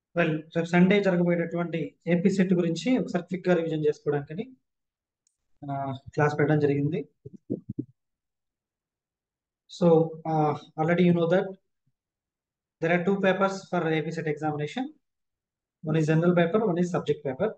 Well రేపు Sunday జరగబోయేటటువంటి AP set గురించి ఒకసారి క్విక్ గా రివిజన్ చేసుకోవడానికి క్లాస్ పెట్టడం జరిగింది so already you know that there are two papers for AP SET examination one is general paper one is subject paper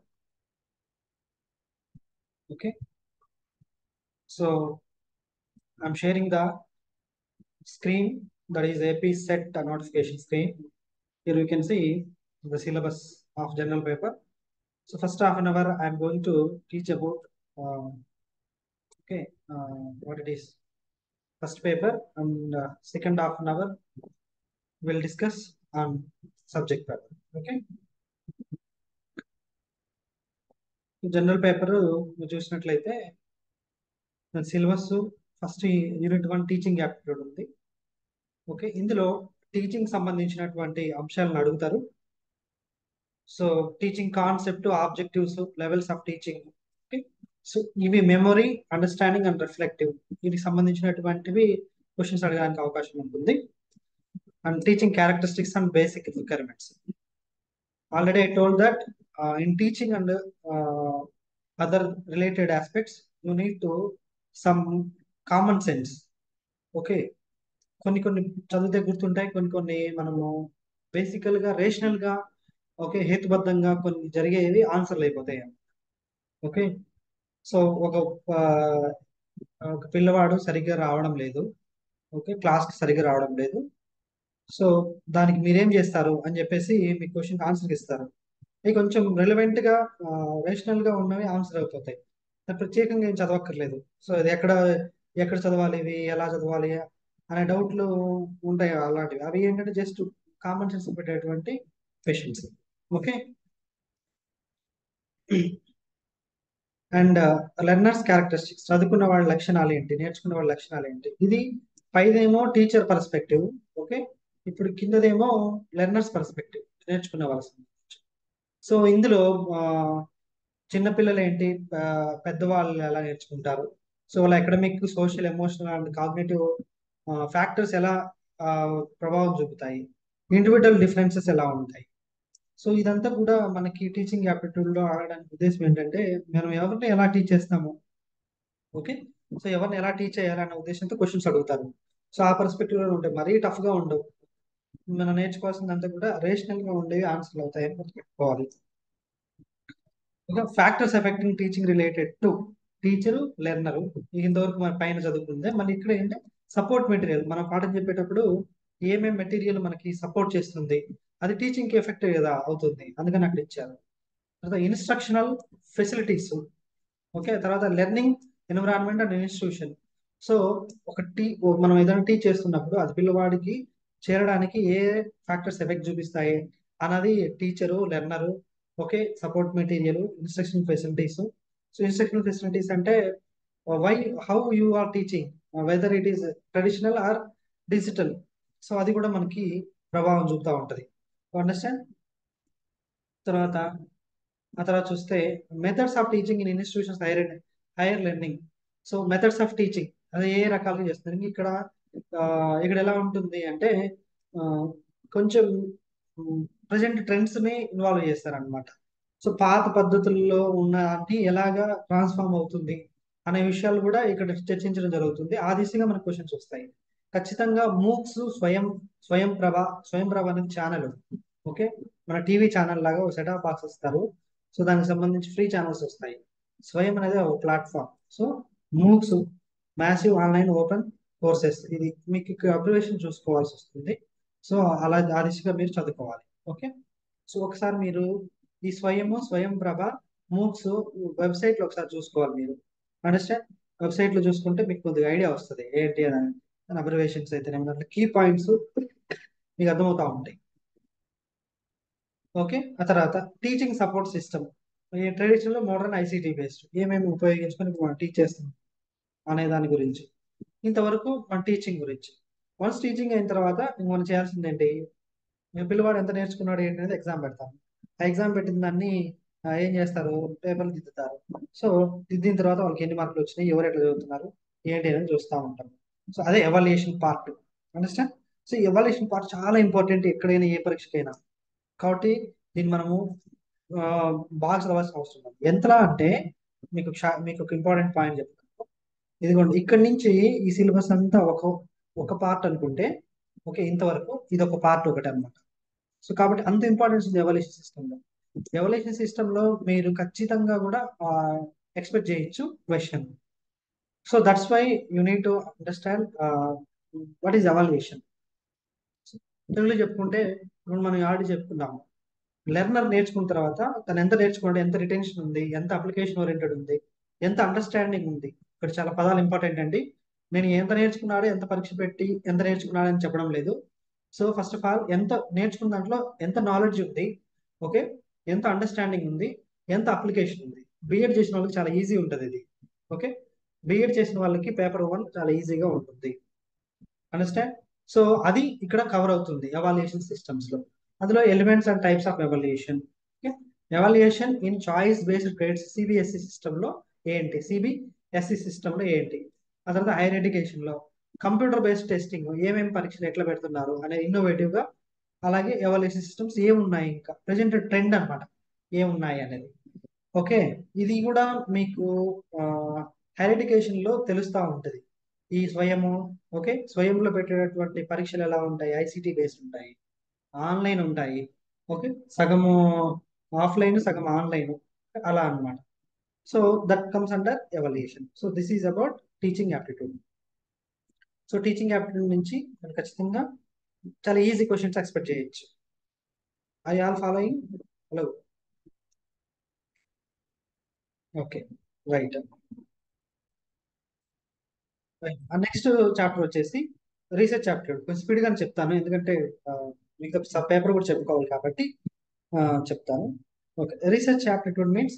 okay so I'm sharing the screen that is AP set a notification screen. Here you can see the syllabus of general paper. So first half an hour I am going to teach about uh, okay uh, what it is first paper and uh, second half an hour we'll discuss on subject paper. Okay. General paper చూసినట్లయితే syllabus first unit one teaching aptitude ఉంది okay ఇందులో teaching సంబంధించినటువంటి అంశాలను అడుగుతారు so teaching concept objectives levels of teaching okay so ఇవి memory understanding and reflective వీటికి సంబంధించినటువంటివి questions అడగడానికి అవకాశం ఉంటుంది and teaching characteristics and basic requirements already I told that in teaching and other related aspects you need to some common sense okay కొన్ని కొన్ని చదివితే గుర్తుంటాయి కొన్ని కొన్ని మనము బేసికల్ గా రేషనల్ గా ఓకే హేతుబద్ధంగా కొన్ని జరిగేవి ఆన్సర్లు అయిపోతాయి ఓకే సో ఒక ఒక పిల్లవాడు సరిగ్గా రావడం లేదు ఓకే క్లాస్ కి సరిగ్గా రావడం లేదు సో దానికి మీరేం చేస్తారు అని చెప్పేసి మీ క్వశ్చన్ ఆన్సర్ ఇస్తారు ఇవి కొంచెం రిలవెంట్ గా రేషనల్ గా ఉన్నవి ఆన్సర్ అయిపోతాయి ప్రత్యేకంగా ఏం చదవక్కర్లేదు సో ఇది ఎక్కడ ఎక్కడ చదవాలి ఇవి ఎలా చదవాలి అనే డౌట్లు ఉంటాయి అలాంటివి అవి ఏంటంటే జస్ట్ కామన్ సెన్స్ పెట్టేటువంటి questions okay and learners characteristics చదువుకున్న వాళ్ళ లక్షణాలు ఏంటి నేర్చుకున్న వాళ్ళ లక్షణాలు ఏంటి ఇది పైదేమో టీచర్ పర్స్పెక్టివ్ ఓకే ఇప్పుడు కిందదేమో లెర్నర్స్ పర్స్పెక్టివ్ నేర్చుకున్న వాళ్ళ సో ఇందులో చిన్నపిల్లలు ఏంటి పెద్దవాళ్ళు ఎలా నేర్చుకుంటారు సో వాళ్ళ academic social emotional and cognitive factors ఎలా ప్రభావం చూపుతాయి ఇండివిజువల్ డిఫరెన్సెస్ ఎలా ఉంటాయి సో ఇదంతా కూడా మనకి టీచింగ్ యాప్టిట్యూడ్ లో ఆడడానికి ఉద్దేశం ఏంటంటే మనం ఎవరిని ఎలా టీచ్ చేస్తాము ఓకే సో ఎవరిని ఎలా టీచ్ చేయాలనే ఉద్దేశంతో క్వశ్చన్స్ అడుగుతారు సో ఆ పర్స్పెక్టివ్ లో ఉంటాయి మరీ టఫ్ గా ఉండవు మనం నేర్చుకోవాల్సిందంతా కూడా రేషనల్ గా ఉండేవి ఆన్సర్లు అవుతాయని పెట్టుకోవాలి factors affecting teaching related to teacher learner ఇంతవరకు మన పైన చదువుకుందే మళ్ళీ ఇక్కడ ఏంటంటే సపోర్ట్ మెటీరియల్ మనం పాఠం చెప్పేటప్పుడు ఏమేమి మెటీరియల్ మనకి సపోర్ట్ చేస్తుంది అది టీచింగ్ కి ఎఫెక్ట్ కదా అవుతుంది అందుకని అక్కడ ఇచ్చారు తర్వాత ఇన్స్ట్రక్షనల్ ఫెసిలిటీస్ ఓకే తర్వాత learning environment and institution so ఒక టీ మనం ఏదైనా టీచ్ చేస్తున్నప్పుడు అది పిల్లవాడికి చేరడానికి ఏ ఫ్యాక్టర్స్ ఎఫెక్ట్ చూపిస్తాయి అన్నది teacher learner okay support material instruction facilities so instruction facilities అంటే why how you are teaching whether it is traditional or digital so అది కూడా మనకి ప్రభావం చూపుతూ ఉంటుంది అండర్స్టాండ్ తర్వాత ఆ తర్వాత చూస్తే methods of teaching in institutions higher higher learning so methods of teaching అది ఏ రకాలుగా చేస్తుంది ఇక్కడ ఇక్కడ ఎలా ఉంటుంది అంటే కొంచెం ప్రజెంట్ ట్రెండ్స్ ని ఇన్వాల్వ్ చేస్తారనమాట సో పాత పద్ధతుల్లో ఉన్నది ఎలాగా ట్రాన్స్ఫార్మ్ అవుతుంది అనే విషయాలు కూడా ఇక్కడ చర్చించడం జరుగుతుంది ఆ దిశగా మనకు క్వశ్చన్స్ వస్తాయి ఖచ్చితంగా మూక్స్ స్వయం స్వయం ప్రభ స్వయం ప్రభ అనేది ఛానల్ ఓకే మన టీవీ ఛానల్ లాగా ఒక సెటప్ బాక్స్ ఇస్తారు సో దానికి సంబంధించి ఫ్రీ ఛానల్స్ వస్తాయి స్వయం అనేది ఒక platform so MOOCs massive online open courses ఇది మీకు అబ్జర్వేషన్ చూసుకోవాల్సి వస్తుంది సో అలా ఆ దిశగా మీరు చదువుకోవాలి ఓకే సో ఒకసారి మీరు ఈ స్వయము స్వయం ప్రభ మూక్స్ వెబ్సైట్ లో ఒకసారి చూసుకోవాలి మీరు అండర్స్టాండ్ వెబ్సైట్ లో చూసుకుంటే మీకు కొద్దిగా ఐడియా వస్తుంది ఏంటి అని అబ్జర్వేషన్స్ అయితే దాంట్లో కీ పాయింట్స్ మీకు అర్థమవుతా ఉంటాయి ఓకే ఆ తర్వాత teaching support system traditional modern ICT based ఏమేమి ఉపయోగించుకొని మనం టీచ్ చేస్తాం అనే దాని గురించి ఇంతవరకు మన టీచింగ్ గురించి వన్స్ టీచింగ్ అయిన తర్వాత మనం చేయాల్సింది ఏంటి పిల్లవాడు ఎంత నేర్చుకున్నాడు ఏంటి అనేది ఎగ్జామ్ పెడతాం ఆ ఎగ్జామ్ పెట్టిన దాన్ని ఏం చేస్తారు పేపర్లు దిద్దుతారు సో దిద్దిన తర్వాత వాళ్ళకి ఎన్ని మార్కులు వచ్చినాయి ఎవరు ఎట్లా చదువుతున్నారు ఏంటి అనేది చూస్తూ ఉంటాం సో అదే evaluation part understand so evaluation part చాలా ఇంపార్టెంట్ ఎక్కడైనా ఏ పరీక్షకైనా కాబట్టి దీన్ని మనము ఆ, బాగా చదవాల్సిన అవసరం ఉంది ఎంతలా అంటే మీకు షా- మీకు ఒక ఇంపార్టెంట్ పాయింట్ చెప్తాను ఇదిగోండి ఇక్కడి నుంచి ఈ సిలబస్ అంతా ఒక ఒక పార్ట్ అనుకుంటే ఓకే ఇంతవరకు ఇది ఒక పార్ట్ ఒకటి అనమాట సో కాబట్టి అంత ఇంపార్టెన్స్ ఉంది ఎవల్యూషన్ సిస్టంలో ఎవల్యూషన్ సిస్టంలో మీరు ఖచ్చితంగా కూడా ఎక్స్పెక్ట్ చేయొచ్చు question so that's why you need to understand what is evaluation తెలుగులో చెప్పుకుంటే ఇప్పుడు మనం ఆల్రెడీ చెప్పుకున్నాము లెర్నర్ నేర్చుకున్న తర్వాత తను ఎంత నేర్చుకున్నాడు ఎంత రిటెన్షన్ ఉంది ఎంత అప్లికేషన్ ఓరియంటెడ్ ఉంది ఎంత అండర్స్టాండింగ్ ఉంది ఇక్కడ చాలా పదాలు ఇంపార్టెంట్ అండి నేను ఎంత నేర్చుకున్నాడో ఎంత పరీక్ష పెట్టి ఎంత నేర్చుకున్నాడో అని చెప్పడం లేదు సో ఫస్ట్ ఆఫ్ ఆల్ ఎంత నేర్చుకున్న దాంట్లో ఎంత నాలెడ్జ్ ఉంది ఓకే ఎంత అండర్స్టాండింగ్ ఉంది ఎంత అప్లికేషన్ ఉంది బిఎడ్ చేసిన వాళ్ళకి చాలా ఈజీ ఉంటుంది ఇది ఓకే బిఎడ్ చేసిన వాళ్ళకి పేపర్ వన్ చాలా ఈజీగా ఉంటుంది అండర్స్టాండ్ సో అది ఇక్కడ కవర్ అవుతుంది ఎవాల్యుయేషన్ సిస్టమ్స్ లో అందులో elements and types of evaluation evaluation in choice based grades CBSE system లో ఏంటి సిబిఎస్ఈ సిస్టమ్ లో ఏంటి ఆ తర్వాత హైయర్ ఎడ్యుకేషన్ లో కంప్యూటర్ బేస్డ్ టెస్టింగ్ ఏమేమి పరీక్షలు ఎట్లా పెడుతున్నారు అనే ఇన్నోవేటివ్ గా అలాగే ఎవాల్యుయేషన్ సిస్టమ్స్ ఏమున్నాయి ఇంకా ప్రెసెంట్ ట్రెండ్ అన్నమాట ఏమున్నాయి అనేది ఓకే ఇది కూడా మీకు హైయర్ ఎడ్యుకేషన్ లో తెలుస్తా ఉంటది ఈ స్వయము ఓకే స్వయంలో పెట్టేటటువంటి పరీక్షలు ఎలా ఉంటాయి ఐసిటి బేస్డ్ ఉంటాయి ఆన్లైన్ ఉంటాయి ఓకే సగము ఆఫ్లైన్ సగం ఆన్లైన్ అలా అన్నమాట so that comes under evaluation so this is about teaching aptitude so teaching aptitude నుంచి మనం ఖచ్చితంగా చాలా ఈజీ క్వశ్చన్స్ ఎక్స్పెక్ట్ చేయొచ్చు I all following hello okay right next chapter వచ్చేసి రీసెర్చ్ చాప్టర్ కొంచెం స్పీడ్ గానే చెప్తాను ఎందుకంటే ఆ, మీకు సబ్ పేపర్ కూడా చెప్పుకోవాలి కాబట్టి ఆ, చెప్తాను ఓకే రీసెర్చ్ యాప్టిట్యూడ్ మీన్స్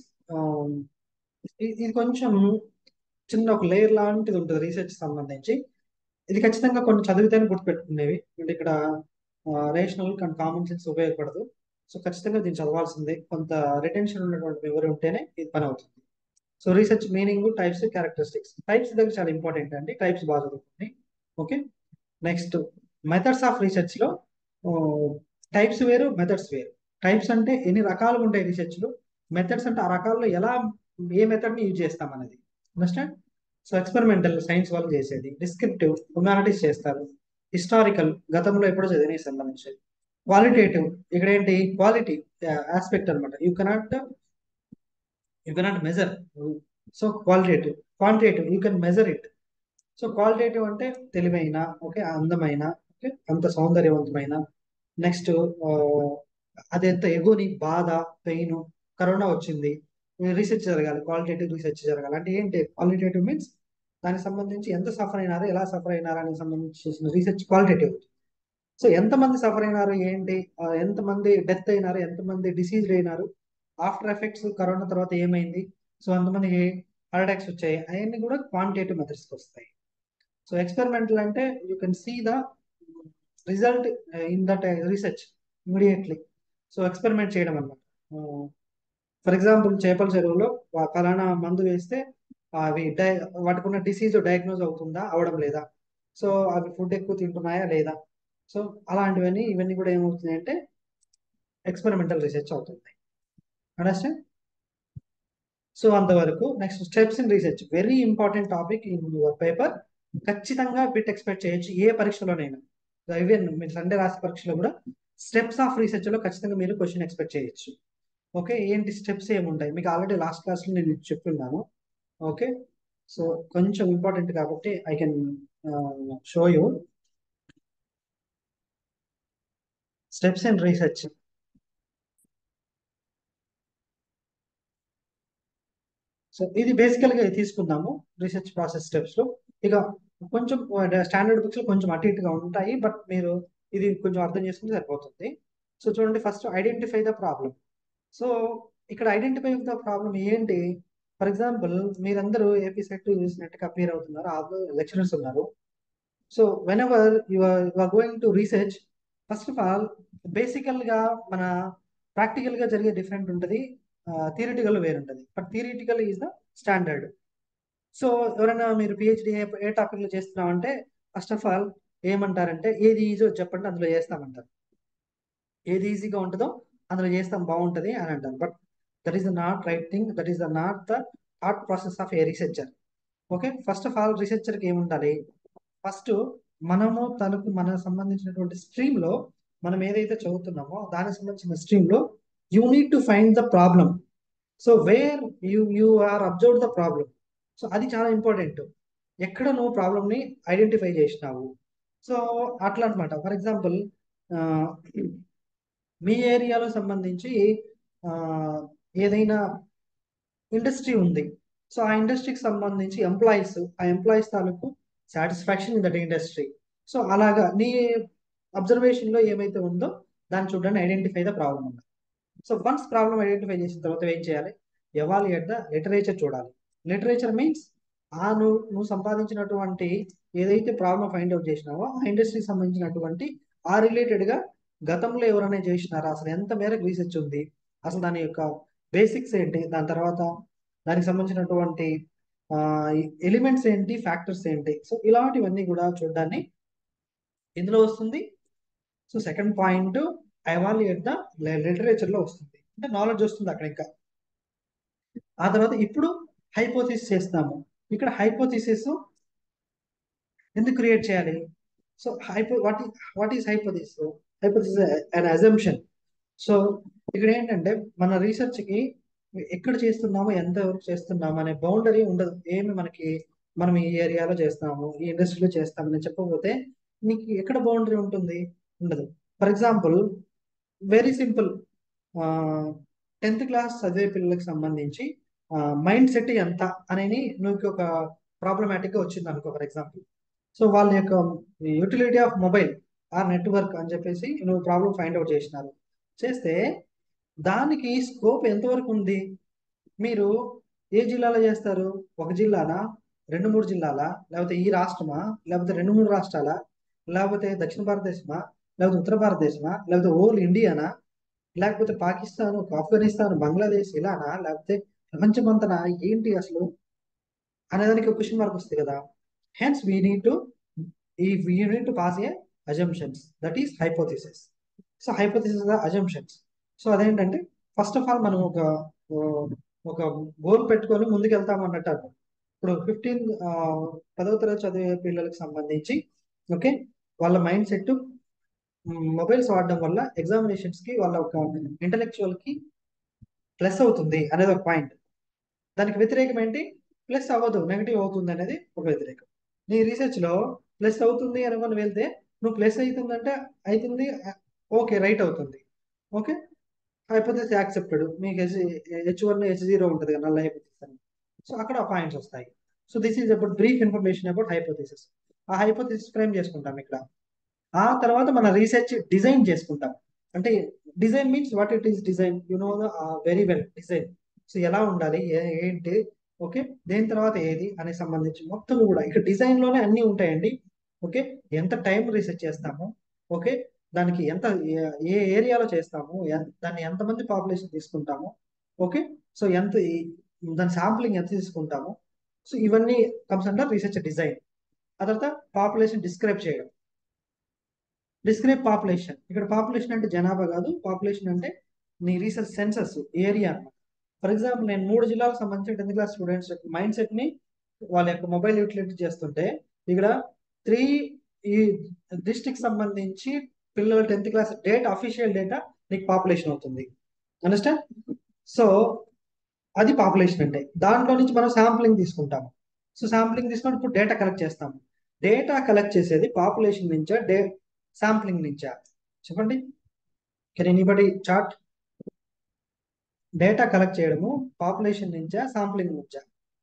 ఇది కొంచెం చిన్న ఒక లేయర్ లాంటిది ఉంటుంది రీసెర్చ్ సంబంధించి ఇది ఖచ్చితంగా కొన్ని చదివితేనే గుర్తుపెట్టుకునేవి అంటే ఇక్కడ రేషనల్ అండ్ కామన్ సెన్స్ ఉపయోగపడదు సో ఖచ్చితంగా దీన్ని చదవాల్సిందే కొంత రిటెన్షన్ ఉన్నటువంటి మెమరీ ఉంటేనే ఇది పని అవుతుంది so research meaning types characteristics types దగ్గర చాలా ఇంపార్టెంట్ అండి టైప్స్ బాగా చదువుకోండి okay next methods of research లో టైప్స్ వేరు మెథడ్స్ వేరు టైప్స్ అంటే ఎన్ని రకాలు ఉంటాయి రీసెర్చ్ లో మెథడ్స్ అంటే ఆ రకాల్లో ఎలా ఏ మెథడ్ ని యూజ్ చేస్తాం అనేది అండర్స్టాండ్ సో ఎక్స్పెరిమెంటల్ సైన్స్ వాళ్ళు చేసేది డిస్క్రిప్టివ్ హ్యుమానిటీస్ చేస్తారు హిస్టారికల్ గతంలో ఎప్పుడో చదివిన సంబంధించి క్వాలిటేటివ్ ఇక్కడ ఏంటి క్వాలిటీ ఆస్పెక్ట్ అనమాట you cannot you cannot measure so qualitative quantitative you can measure it so qualitative అంటే తెలివైన ఓకే అందమైన ఓకే అంత సౌందర్యవంతమైన నెక్స్ట్ అదెంత ఎగుని బాధ పెయిన్ కరోనా వచ్చింది రీసెర్చ్ జరగాలి క్వాలిటేటివ్ రీసెర్చ్ జరగాలి అంటే ఏంటి క్వాలిటేటివ్ మీన్స్ దానికి సంబంధించి ఎంత సఫర్ అయినారు ఎలా సఫర్ అయినారు అనే సంబంధించిన రీసెర్చ్ క్వాలిటేటివ్ సో ఎంతమంది సఫర్ అయినారు ఏంటి ఆ, ఎంతమంది డెత్ అయినారు ఎంతమంది డిసీజ్ అయినారు ఆఫ్టర్ ఎఫెక్ట్స్ కరోనా తర్వాత ఏమైంది సో అంతమంది హార్ట్ అటాక్స్ వచ్చాయి అవన్నీ కూడా క్వాంటిటేటివ్ మెథడ్స్కి వస్తాయి సో ఎక్స్పెరిమెంటల్ అంటే you can see the result in that research immediately so experiment చేయడం అన్నమాట ఫర్ ఎగ్జాంపుల్ చేపల చెరువులో వా- ఫలానా మందు వేస్తే అవి డై వాటికి ఉన్న డిసీజ్ డయాగ్నోజ్ అవుతుందా అవడం లేదా సో అవి ఫుడ్ ఎక్కువ తింటున్నాయా లేదా సో అలాంటివన్నీ ఇవన్నీ కూడా ఏమవుతున్నాయి అంటే ఎక్స్పెరిమెంటల్ రీసెర్చ్ అవుతుంది అండర్స్టాండ్ సో అంతవరకు next steps in research very important topic in your paper ఖచ్చితంగా బిట్ ఎక్స్పెక్ట్ చేయొచ్చు ఏ పరీక్షలోనైనా ఈవెన్ మీరు సండే రాసే పరీక్షలో కూడా స్టెప్స్ ఆఫ్ రీసెర్చ్ లో ఖచ్చితంగా మీరు క్వశ్చన్ ఎక్స్పెక్ట్ చేయొచ్చు ఓకే ఏంటి స్టెప్స్ ఏముంటాయి మీకు ఆల్రెడీ లాస్ట్ క్లాస్ లో నేను ఇది చెప్తున్నాను ఓకే సో కొంచెం ఇంపార్టెంట్ కాబట్టి I can show you steps in research so ఇది బేసికల్ గా తీసుకుందాము రీసెర్చ్ ప్రాసెస్ స్టెప్స్ లో ఇక కొంచెం స్టాండర్డ్ బుక్స్ లో కొంచెం అటు ఇటుగా ఉంటాయి బట్ మీరు ఇది కొంచెం అర్థం చేసుకుంటే సరిపోతుంది సో చూడండి first identify the problem so ఇక్కడ ఐడెంటిఫై ద ప్రాబ్లం ఏంటి ఫర్ ఎగ్జాంపుల్ మీరందరూ ఏపీ సెట్ చూసినట్టుగా అపీర్ అవుతున్నారు ఆ లెక్చరర్స్ ఉన్నారు so whenever you are going to research first of all basically గా మన ప్రాక్టికల్ గా జరిగే డిఫరెంట్ ఉంటుంది థియరిటికల్ వేరు ఉంటుంది but theoretical is the standard so ఎవరైనా మీరు పిహెచ్డి ఏ టాపిక్ లో చేస్తున్నామంటే ఫస్ట్ ఆఫ్ ఆల్ ఏమంటారంటే ఏది ఈజీ చెప్పండి అందులో చేస్తామంటారు ఏది ఈజీగా ఉంటుందో అందులో చేస్తాం బాగుంటది అని అంటారు but that is the not right thing that is the not the thought process of a researcher okay first of all రీసెర్చర్కి ఏముండాలి ఫస్ట్ మనము తనకు మనకు సంబంధించినటువంటి స్ట్రీమ్ లో మనం ఏదైతే చదువుతున్నామో దానికి సంబంధించిన స్ట్రీమ్ లో you need to find the problem so where you you are observe the problem so అది చాలా ఇంపార్టెంట్ ఎక్కడ నువ్వు ప్రాబ్లమ్ ని ఐడెంటిఫై చేసినావు సో అట్లా అనమాట ఫర్ ఎగ్జాంపుల్ మీ ఏరియాలో సంబంధించి ఆ, ఏదైనా ఇండస్ట్రీ ఉంది సో ఆ ఇండస్ట్రీకి సంబంధించి ఎంప్లాయీస్ ఆ ఎంప్లాయీస్ తాలూకు satisfaction in that industry so అలాగా నీ అబ్జర్వేషన్ లో ఏమైతే ఉందో దాన్ని చూడండి ఐడెంటిఫై ద ప్రాబ్లం ఉంది సో వన్స్ ప్రాబ్లం ఐడెంటిఫై చేసిన తర్వాత ఏం చేయాలి ఎవాల్యుయేట్ ద లిటరేచర్ చూడాలి లిటరేచర్ మీన్స్ ఆ నువ్వు నువ్వు సంపాదించినటువంటి ఏదైతే ప్రాబ్లం ఫైండ్ అవుట్ చేసినావో ఆ ఇండస్ట్రీకి సంబంధించినటువంటి ఆ రిలేటెడ్ గా గతంలో ఎవరైనా చేసినారా అసలు ఎంత మేరకు రీసెర్చ్ ఉంది అసలు దాని యొక్క బేసిక్స్ ఏంటి దాని తర్వాత దానికి సంబంధించినటువంటి ఎలిమెంట్స్ ఏంటి ఫ్యాక్టర్స్ ఏంటి సో ఇలాంటివన్నీ కూడా చూడడాన్ని ఇందులో వస్తుంది so second point evaluate the literature లో వస్తుంది అంటే నాలెడ్జ్ వస్తుంది అక్కడ ఇంకా ఆ తర్వాత ఇప్పుడు హైపోథిసిస్ చేస్తాము ఇక్కడ హైపోథిసిస్ ఎందుకు క్రియేట్ చేయాలి so hypo what what is hypothesis hypothesis and assumption so ఇక్కడ ఏంటంటే మన రీసెర్చ్ కి ఎక్కడ చేస్తున్నామో ఎంత వరకు చేస్తున్నాము అనే బౌండరీ ఉండదు ఏమి మనకి మనం ఈ ఏరియాలో చేస్తాము ఈ ఇండస్ట్రీలో చేస్తామని చెప్పకపోతే నీకు ఎక్కడ బౌండరీ ఉంటుంది ఉండదు for example very simple tenth class చదివే పిల్లలకు సంబంధించి మైండ్ సెట్ ఎంత అనేది నువ్వు ఒక ప్రాబ్లమాటిక్ గా వచ్చింది అనుకో ఫర్ ఎగ్జాంపుల్ సో వాళ్ళ యొక్క utility of mobile or network అని చెప్పేసి నువ్వు ప్రాబ్లం ఫైండ్ అవుట్ చేసినారు చేస్తే దానికి స్కోప్ ఎంతవరకు ఉంది మీరు ఏ జిల్లాలో చేస్తారు ఒక జిల్లానా రెండు మూడు జిల్లాలా లేకపోతే ఈ రాష్ట్రమా లేకపోతే రెండు మూడు రాష్ట్రాలా లేకపోతే దక్షిణ భారతదేశమా లేకపోతే ఉత్తర భారతదేశమా లేకపోతే ఓల్ ఇండియానా లేకపోతే పాకిస్తాన్ ఆఫ్ఘనిస్తాన్ బంగ్లాదేశ్ ఇలానా లేకపోతే ప్రపంచమంతనా ఏంటి అసలు అనేదానికి ఒక క్వశ్చన్ మార్క్ వస్తుంది కదా హెన్స్ వీ నీడ్ టు ఈ we need to pass a assumptions that is hypothesis so hypothesis assumptions so అదేంటంటే ఫస్ట్ ఆఫ్ ఆల్ మనం ఒక ఒక గోల్ పెట్టుకొని ముందుకు వెళ్తాం అన్నట్టు ఇప్పుడు ఫిఫ్టీన్ పదవ తరగతి చదివే పిల్లలకు సంబంధించి ఓకే వాళ్ళ మైండ్ సెట్ మొబైల్స్ వాడడం వల్ల ఎగ్జామినేషన్స్ కి వాళ్ళ ఒక ఇంటలెక్చువల్ కి ప్లస్ అవుతుంది అనేది ఒక పాయింట్ దానికి వ్యతిరేకం ఏంటి ప్లస్ అవ్వదు నెగిటివ్ అవుతుంది అనేది ఒక వ్యతిరేకం నీ రీసెర్చ్ లో ప్లస్ అవుతుంది అనుకొని వెళ్తే నువ్వు ప్లస్ అవుతుందంటే అవుతుంది ఓకే రైట్ అవుతుంది ఓకే హైపోథిస్ యాక్సెప్టెడ్ మీకు H H one H zero ఉంటుంది కదా నల్ల హైపోథిస్ అని సో అక్కడ పాయింట్స్ వస్తాయి so this is about brief information about hypothesis ఆ హైపోథిసిస్ ఫ్రేమ్ చేసుకుంటాం ఇక్కడ ఆ తర్వాత మన రీసెర్చ్ డిజైన్ చేసుకుంటాం అంటే design means what it is design you know very well design so ఎలా ఉండాలి ఏంటి ఓకే దేని తర్వాత ఏది అనే సంబంధించి మొత్తం కూడా ఇక్కడ డిజైన్ లోనే అన్ని ఉంటాయండి ఓకే ఎంత టైం రీసెర్చ్ చేస్తాము ఓకే దానికి ఎంత ఏ ఏరియాలో చేస్తాము దాన్ని ఎంతమంది పాపులేషన్ తీసుకుంటాము ఓకే సో ఎంత దాని శాంప్లింగ్ ఎంత తీసుకుంటాము సో ఇవన్నీ కమ్స్ అండర్ రీసెర్చ్ డిజైన్ ఆ తర్వాత పాపులేషన్ డిస్క్రైబ్ చేయడం డిస్క్రైబ్ పాపులేషన్ ఇక్కడ పాపులేషన్ అంటే జనాభా కాదు పాపులేషన్ అంటే నీ రీసెర్చ్ సెన్సస్ ఏరియా అనమాట ఫర్ ఎగ్జాంపుల్ నేను మూడు జిల్లాలకు సంబంధించిన tenth class students mindset ని వాళ్ళ యొక్క మొబైల్ యూటిలిటీ చేస్తుంటే ఇక్కడ త్రీ ఈ డిస్ట్రిక్ట్ సంబంధించి పిల్లల tenth class date official data నీకు పాపులేషన్ అవుతుంది అండర్స్టాండ్ సో అది పాపులేషన్ అంటే దాంట్లో నుంచి మనం శాంప్లింగ్ తీసుకుంటాము సో శాంప్లింగ్ తీసుకొని ఇప్పుడు డేటా కలెక్ట్ చేస్తాము డేటా కలెక్ట్ చేసేది పాపులేషన్ నుంచా డే శాంప్లింగ్ నుంచా చెప్పండి can anybody chart data collect చేయడము పాపులేషన్ నుంచా శాంప్లింగ్ నుంచా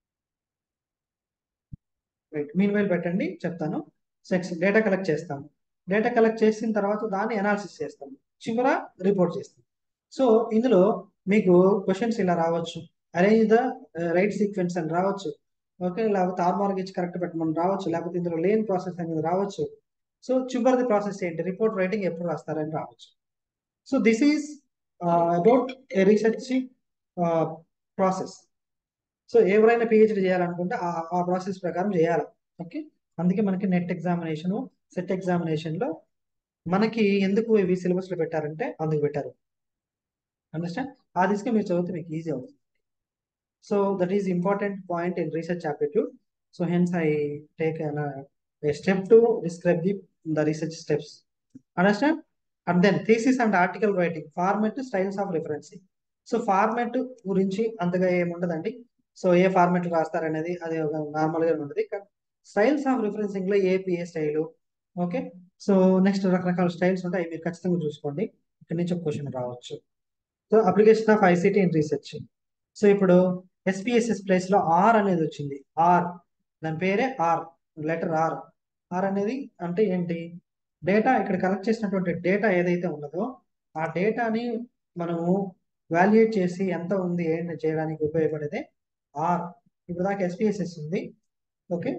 రైట్ మీన్ వైల్ పెట్టండి చెప్తాను సెక్స్ డేటా కలెక్ట్ చేస్తాము డేటా కలెక్ట్ చేసిన తర్వాత దాన్ని అనాలిసిస్ చేస్తాము చివర రిపోర్ట్ చేస్తాం సో ఇందులో మీకు క్వశ్చన్స్ ఇలా రావచ్చు అరేంజ్ ద రైట్ సీక్వెన్స్ అని రావచ్చు ఓకే లేకపోతే ఆర్మార్గేజ్ కరెక్ట్ పెట్టమని రావచ్చు లేకపోతే ఇందులో లేన్ ప్రాసెస్ అనేది రావచ్చు సో చివరిది ప్రాసెస్ ఏంటి రిపోర్ట్ రైటింగ్ ఎప్పుడు రాస్తారని రావచ్చు so this is about a research process so ఎవరైనా పిహెచ్డి చేయాలనుకుంటే ఆ ప్రాసెస్ ప్రకారం చేయాలి ఓకే అందుకే మనకి నెట్ ఎగ్జామినేషన్ సెట్ ఎగ్జామినేషన్ లో మనకి ఎందుకు ఇవి సిలబస్ లో పెట్టారంటే అందుకు పెట్టారు అండర్స్టాండ్ ఆ దిశగా మీరు చదివితే మీకు ఈజీ అవుతుంది so that is important point in research aptitude so hence I take a step to describe the the research steps understand and then thesis and article writing format styles of referencing so format గురించి అంతగా ఏముండదండి so ఏ format రాస్తారనేది అది ఒక normal గా ఉంటుంది styles of referencing లో APA style okay so next రకరకాల styles ఉంటాయి అవి మీరు ఖచ్చితంగా చూసుకోండి ఇక్కడ నుంచి ఒక క్వశ్చన్ రావచ్చు so application of ICT in research so ఇప్పుడు ఎస్పీఎస్ఎస్ ప్లేస్ లో ఆర్ అనేది వచ్చింది ఆర్ దాని పేరే ఆర్ లెటర్ ఆర్ ఆర్ అనేది అంటే ఏంటి డేటా ఇక్కడ కలెక్ట్ చేసినటువంటి డేటా ఏదైతే ఉన్నదో ఆ డేటాని మనము వాల్యుయేట్ చేసి ఎంత ఉంది ఏంటి చేయడానికి ఉపయోగపడేదే ఆర్ ఇప్పుడు దాకా ఎస్పీఎస్ఎస్ ఉంది ఓకే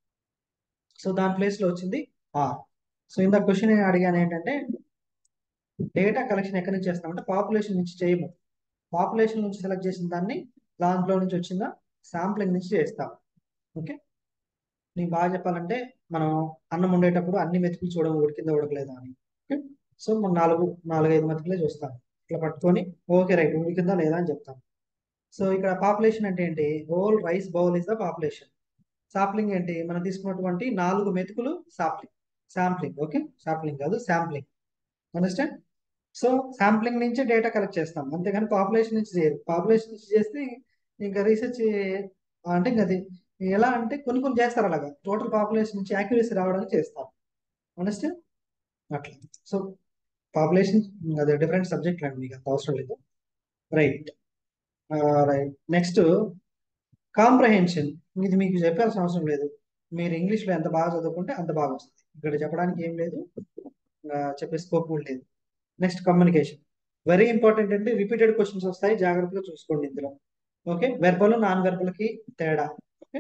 సో దాని ప్లేస్ లో వచ్చింది ఆర్ సో ఇంత క్వశ్చన్ అడిగాను ఏంటంటే డేటా కలెక్షన్ ఎక్కడి నుంచి చేస్తామంటే పాపులేషన్ నుంచి చేయము పాపులేషన్ నుంచి సెలెక్ట్ చేసిన దాన్ని దాంట్లో నుంచి వచ్చిందా శాంప్లింగ్ నుంచి చేస్తాం ఓకే నీకు బాగా చెప్పాలంటే మనం అన్నం వండేటప్పుడు అన్ని మెతుకులు చూడడం ఉడికిందా ఉడకలేదా అని ఓకే సో మనం నాలుగు నాలుగైదు మెతుకులే చూస్తాం ఇట్లా పట్టుకొని ఓకే రైట్ ఉడికిందా లేదా అని చెప్తాం సో ఇక్కడ పాపులేషన్ అంటే ఏంటి whole rice bowl is the population sapling ఏంటి మనం తీసుకున్నటువంటి నాలుగు మెతుకులు సాప్లింగ్ శాంప్లింగ్ ఓకే సాప్లింగ్ కాదు శాంప్లింగ్ అండర్స్టాండ్ సో శాంప్లింగ్ నుంచి డేటా కలెక్ట్ చేస్తాం అంతేగాని పాపులేషన్ నుంచి చేయరు పాపులేషన్ నుంచి చేస్తే ఇంకా రీసెర్చ్ అంటే ఇంకా అది ఎలా అంటే కొన్ని కొన్ని చేస్తారు అలాగా టోటల్ పాపులేషన్ నుంచి యాక్యురసీ రావడానికి చేస్తారు అండర్స్టాండ్ అట్లా సో పాపులేషన్ అది డిఫరెంట్ సబ్జెక్ట్ అండి మీకు అంత అవసరం లేదు రైట్ రైట్ నెక్స్ట్ కాంప్రహెన్షన్ ఇది మీకు చెప్పాల్సిన అవసరం లేదు మీరు ఇంగ్లీష్లో ఎంత బాగా చదువుకుంటే అంత బాగా వస్తుంది ఇక్కడ చెప్పడానికి ఏం లేదు చెప్పే స్కోప్ కూడా లేదు నెక్స్ట్ కమ్యూనికేషన్ వెరీ ఇంపార్టెంట్ అంటే రిపీటెడ్ క్వశ్చన్స్ వస్తాయి జాగ్రత్తగా చూసుకోండి ఇందులో ఓకే వెర్బల్ నాన్ వెర్బల్కి తేడా ఓకే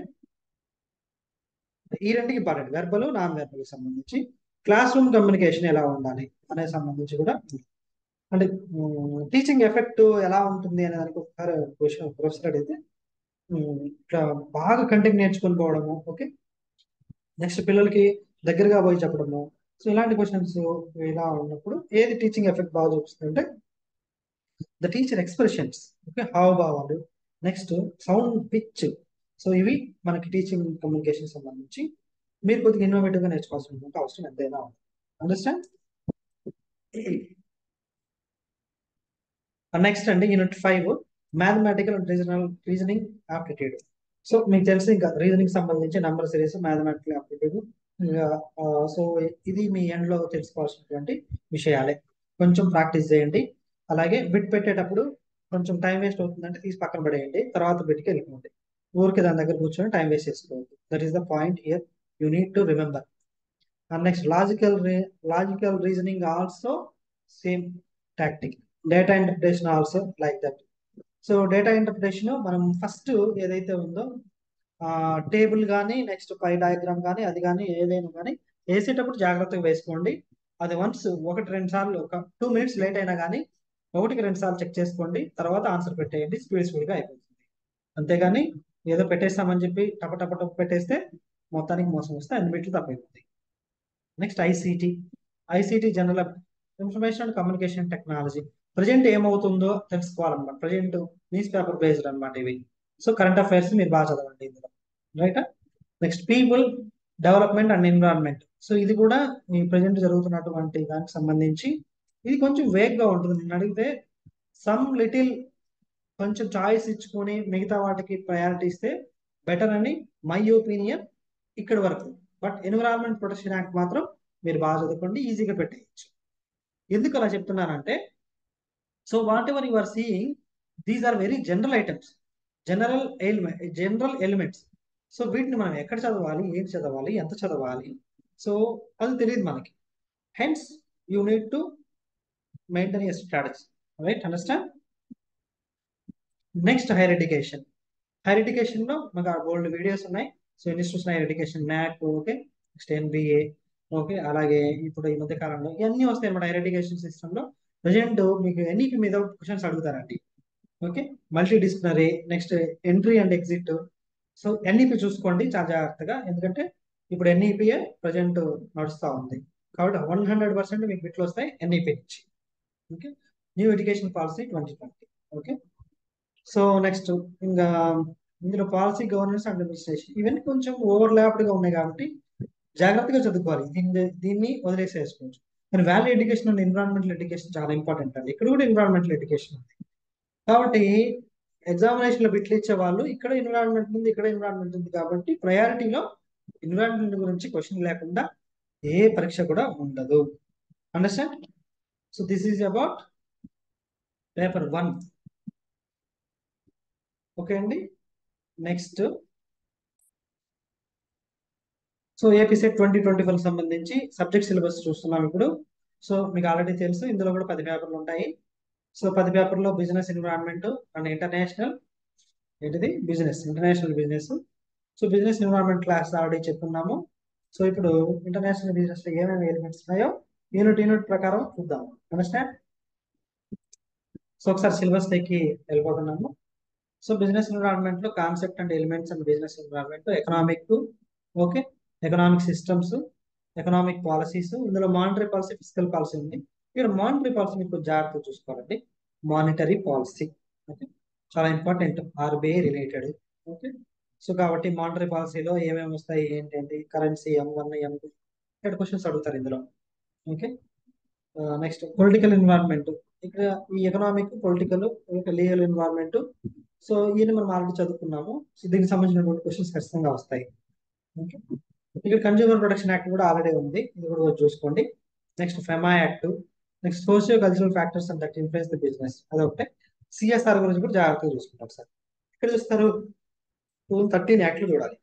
ఈ రెండుకి ఇంపార్టెంట్ వెర్బల్ నాన్ వెర్బల్ సంబంధించి క్లాస్ రూమ్ కమ్యూనికేషన్ ఎలా ఉండాలి అనే సంబంధించి కూడా అంటే టీచింగ్ ఎఫెక్ట్ ఎలా ఉంటుంది అనే దానికి ఒకసారి క్వశ్చన్ ప్రొఫెసర్ అడిగితే ఇట్లా బాగా కంటెంట్ నేర్చుకొని పోవడము ఓకే నెక్స్ట్ పిల్లలకి దగ్గరగా పోయి చెప్పడము సో ఇలాంటి క్వశ్చన్స్ ఇలా ఉన్నప్పుడు ఏది టీచింగ్ ఎఫెక్ట్ బాగా చూపిస్తుంది అంటే ద టీచర్ ఎక్స్ప్రెషన్స్ ఓకే హావభావాలు నెక్స్ట్ సౌండ్ పిచ్ సో ఇవి మనకి టీచింగ్ కమ్యూనికేషన్ సంబంధించి మీరు కొద్దిగా ఇన్నోవేటివ్గా నేర్చుకోవాల్సిన అవసరం ఎంతైనా ఉంది అండర్స్టాండ్ నెక్స్ట్ అండి unit five mathematical and regional reasoning aptitude so మీకు తెలిసి ఇంకా రీజనింగ్ సంబంధించి number series mathematical aptitude so ఇది మీ ఎండ్లో తెలుసుకోవాల్సినటువంటి విషయాలే కొంచెం ప్రాక్టీస్ చేయండి అలాగే బిట్ పెట్టేటప్పుడు కొంచెం టైం వేస్ట్ అవుతుందంటే తీసి పక్కన పడేయండి తర్వాత బిట్కి వెళ్ళిపోండి ఊరికి దాని దగ్గర కూర్చొని టైం వేస్ట్ చేసుకోవద్దు that is the point year you need to remember and next logical logical reasoning also same tactic data interpretation also like that so data interpretation మనం ఫస్ట్ ఏదైతే ఉందో టేబుల్ కానీ నెక్స్ట్ పై డయాగ్రామ్ కానీ అది కానీ ఏదైనా కానీ వేసేటప్పుడు జాగ్రత్తగా వేసుకోండి అది వన్స్ ఒకటి రెండు సార్లు ఒక టూ మినిట్స్ లేట్ అయినా కానీ ఒకటికి రెండు సార్లు చెక్ చేసుకోండి తర్వాత ఆన్సర్ పెట్టేయండి స్పీడ్ స్పీడ్గా అయిపోతుంది అంతేగాని ఏదో పెట్టేస్తామని చెప్పి టప టప టప పెట్టేస్తే మొత్తానికి మోసం వస్తే అన్ని మెట్లు తప్పైపోతాయి next ICT ICT general information and communication technology present ఏమవుతుందో తెలుసుకోవాలన్నమాట ప్రజెంట్ న్యూస్ పేపర్ బేస్డ్ అనమాట ఇవి సో కరెంట్ అఫైర్స్ మీరు బాగా చదవండి ఇందులో right next people development and environment so ఇది కూడా మీ ప్రజెంట్ జరుగుతున్నటువంటి దానికి సంబంధించి ఇది కొంచెం వేగ్గా ఉంటుంది నేను అడిగితే సమ్ లిటిల్ కొంచెం చాయిస్ ఇచ్చుకొని మిగతా వాటికి ప్రయారిటీ ఇస్తే బెటర్ అని మై ఒపీనియన్ ఇక్కడ వరకు బట్ ఎన్విరాన్మెంట్ ప్రొటెక్షన్ యాక్ట్ మాత్రం మీరు బాగా చదువుకోండి ఈజీగా పెట్టేయచ్చు ఎందుకు అలా చెప్తున్నానంటే so whatever you are seeing these are very general items general element general elements so వీటిని మనం ఎక్కడ చదవాలి ఏం చదవాలి ఎంత చదవాలి సో అది తెలియదు మనకి hence you need to maintain a strategy right understand next higher education higher education లో మాకు బోల్డ్ వీడియోస్ ఉన్నాయి so institution higher education NAAC okay next NBA okay అలాగే ఇప్పుడు ఈ మధ్య కాలంలో ఇవన్నీ వస్తాయి అన్నమాట హైయర్ ఎడ్యుకేషన్ సిస్టమ్ లో ప్రజెంట్ మీకు ఎన్ఈపి మీద క్వశ్చన్స్ అడుగుతారండి okay multidisciplinary next entry and exit so NEP చూసుకోండి చాలా జాగ్రత్తగా ఎందుకంటే ఇప్పుడు ఎన్ఈపిఏ ప్రజెంట్ నడుస్తూ ఉంది కాబట్టి వన్ హండ్రెడ్ పర్సెంట్ మీకు బిట్లు వస్తాయి ఎన్ఈపి నుంచి okay new education policy twenty twenty okay so next ఇంకా ఇందులో పాలసీ గవర్నెన్స్ అండ్ అడ్మినిస్ట్రేషన్ ఇవన్నీ కొంచెం ఓవర్లాప్డ్ గా ఉన్నాయి కాబట్టి జాగ్రత్తగా చదువుకోవాలి దీన్ని దీన్ని వదిలేసేసుకోవచ్చు కానీ value education and environmental education చాలా ఇంపార్టెంట్ అండి ఇక్కడ కూడా ఎన్విరాన్మెంటల్ ఎడ్యుకేషన్ ఉంది కాబట్టి ఎగ్జామినేషన్ లో బిట్లు ఇచ్చే వాళ్ళు ఇక్కడ ఎన్విరాన్మెంట్ ఉంది ఇక్కడ ఎన్విరాన్మెంట్ ఉంది కాబట్టి ప్రయారిటీలో ఎన్విరాన్మెంట్ గురించి క్వశ్చన్ లేకుండా ఏ పరీక్ష కూడా ఉండదు understand so this is about paper one okay అండి next so AP SET twenty twenty four సంబంధించి సబ్జెక్ట్ సిలబస్ చూస్తున్నాం ఇప్పుడు సో మీకు ఆల్రెడీ తెలుసు ఇందులో కూడా పది పేపర్లు ఉంటాయి సో పది పేపర్లో బిజినెస్ ఎన్విరాన్మెంట్ అండ్ ఇంటర్నేషనల్ ఏంటిది business international business so business environment class already చెప్పుకున్నాము సో ఇప్పుడు ఇంటర్నేషనల్ బిజినెస్ లో ఏమేమి ఎలిమెంట్స్ ఉన్నాయో యూనిట్ యూనిట్ ప్రకారం చూద్దాం అండర్స్టాండ్ సో ఒకసారి సిలబస్ పైకి వెళ్ళిపోతున్నాము సో బిజినెస్ ఎన్విరాన్మెంట్ లో concept and elements and business environment economic okay economic systems economic policies ఇందులో మానిటరీ పాలసీ ఫిజికల్ పాలసీ ఉంది ఇక్కడ మానిటరీ పాలసీ మీకు జాగ్రత్తగా చూసుకోవాలండి మానిటరీ పాలసీ ఓకే చాలా important RBI related okay so కాబట్టి మానిటరీ పాలసీలో ఏమేమి వస్తాయి ఏంటంటే currency M one M two ఇక్కడ క్వశ్చన్స్ అడుగుతారు ఇందులో ఓకే నెక్స్ట్ పొలిటికల్ ఎన్విరాన్మెంట్ ఇక్కడ ఈ economic political legal environment so ఈయన మనం ఆల్రెడీ చదువుకున్నాము సో దీనికి సంబంధించినటువంటి క్వశ్చన్స్ ఖచ్చితంగా వస్తాయి ఓకే ఇక్కడ కన్జ్యూమర్ ప్రొటెక్షన్ యాక్ట్ కూడా ఆల్రెడీ ఉంది ఇది కూడా చూసుకోండి next FEMA act next socio cultural factors and that influence the business అదొకటే సిఎస్ఆర్ గురించి కూడా జాగ్రత్తగా చూసుకుంటాం సార్ ఇక్కడ చూస్తారు టూ థర్టీన్ యాక్ట్లు చూడాలి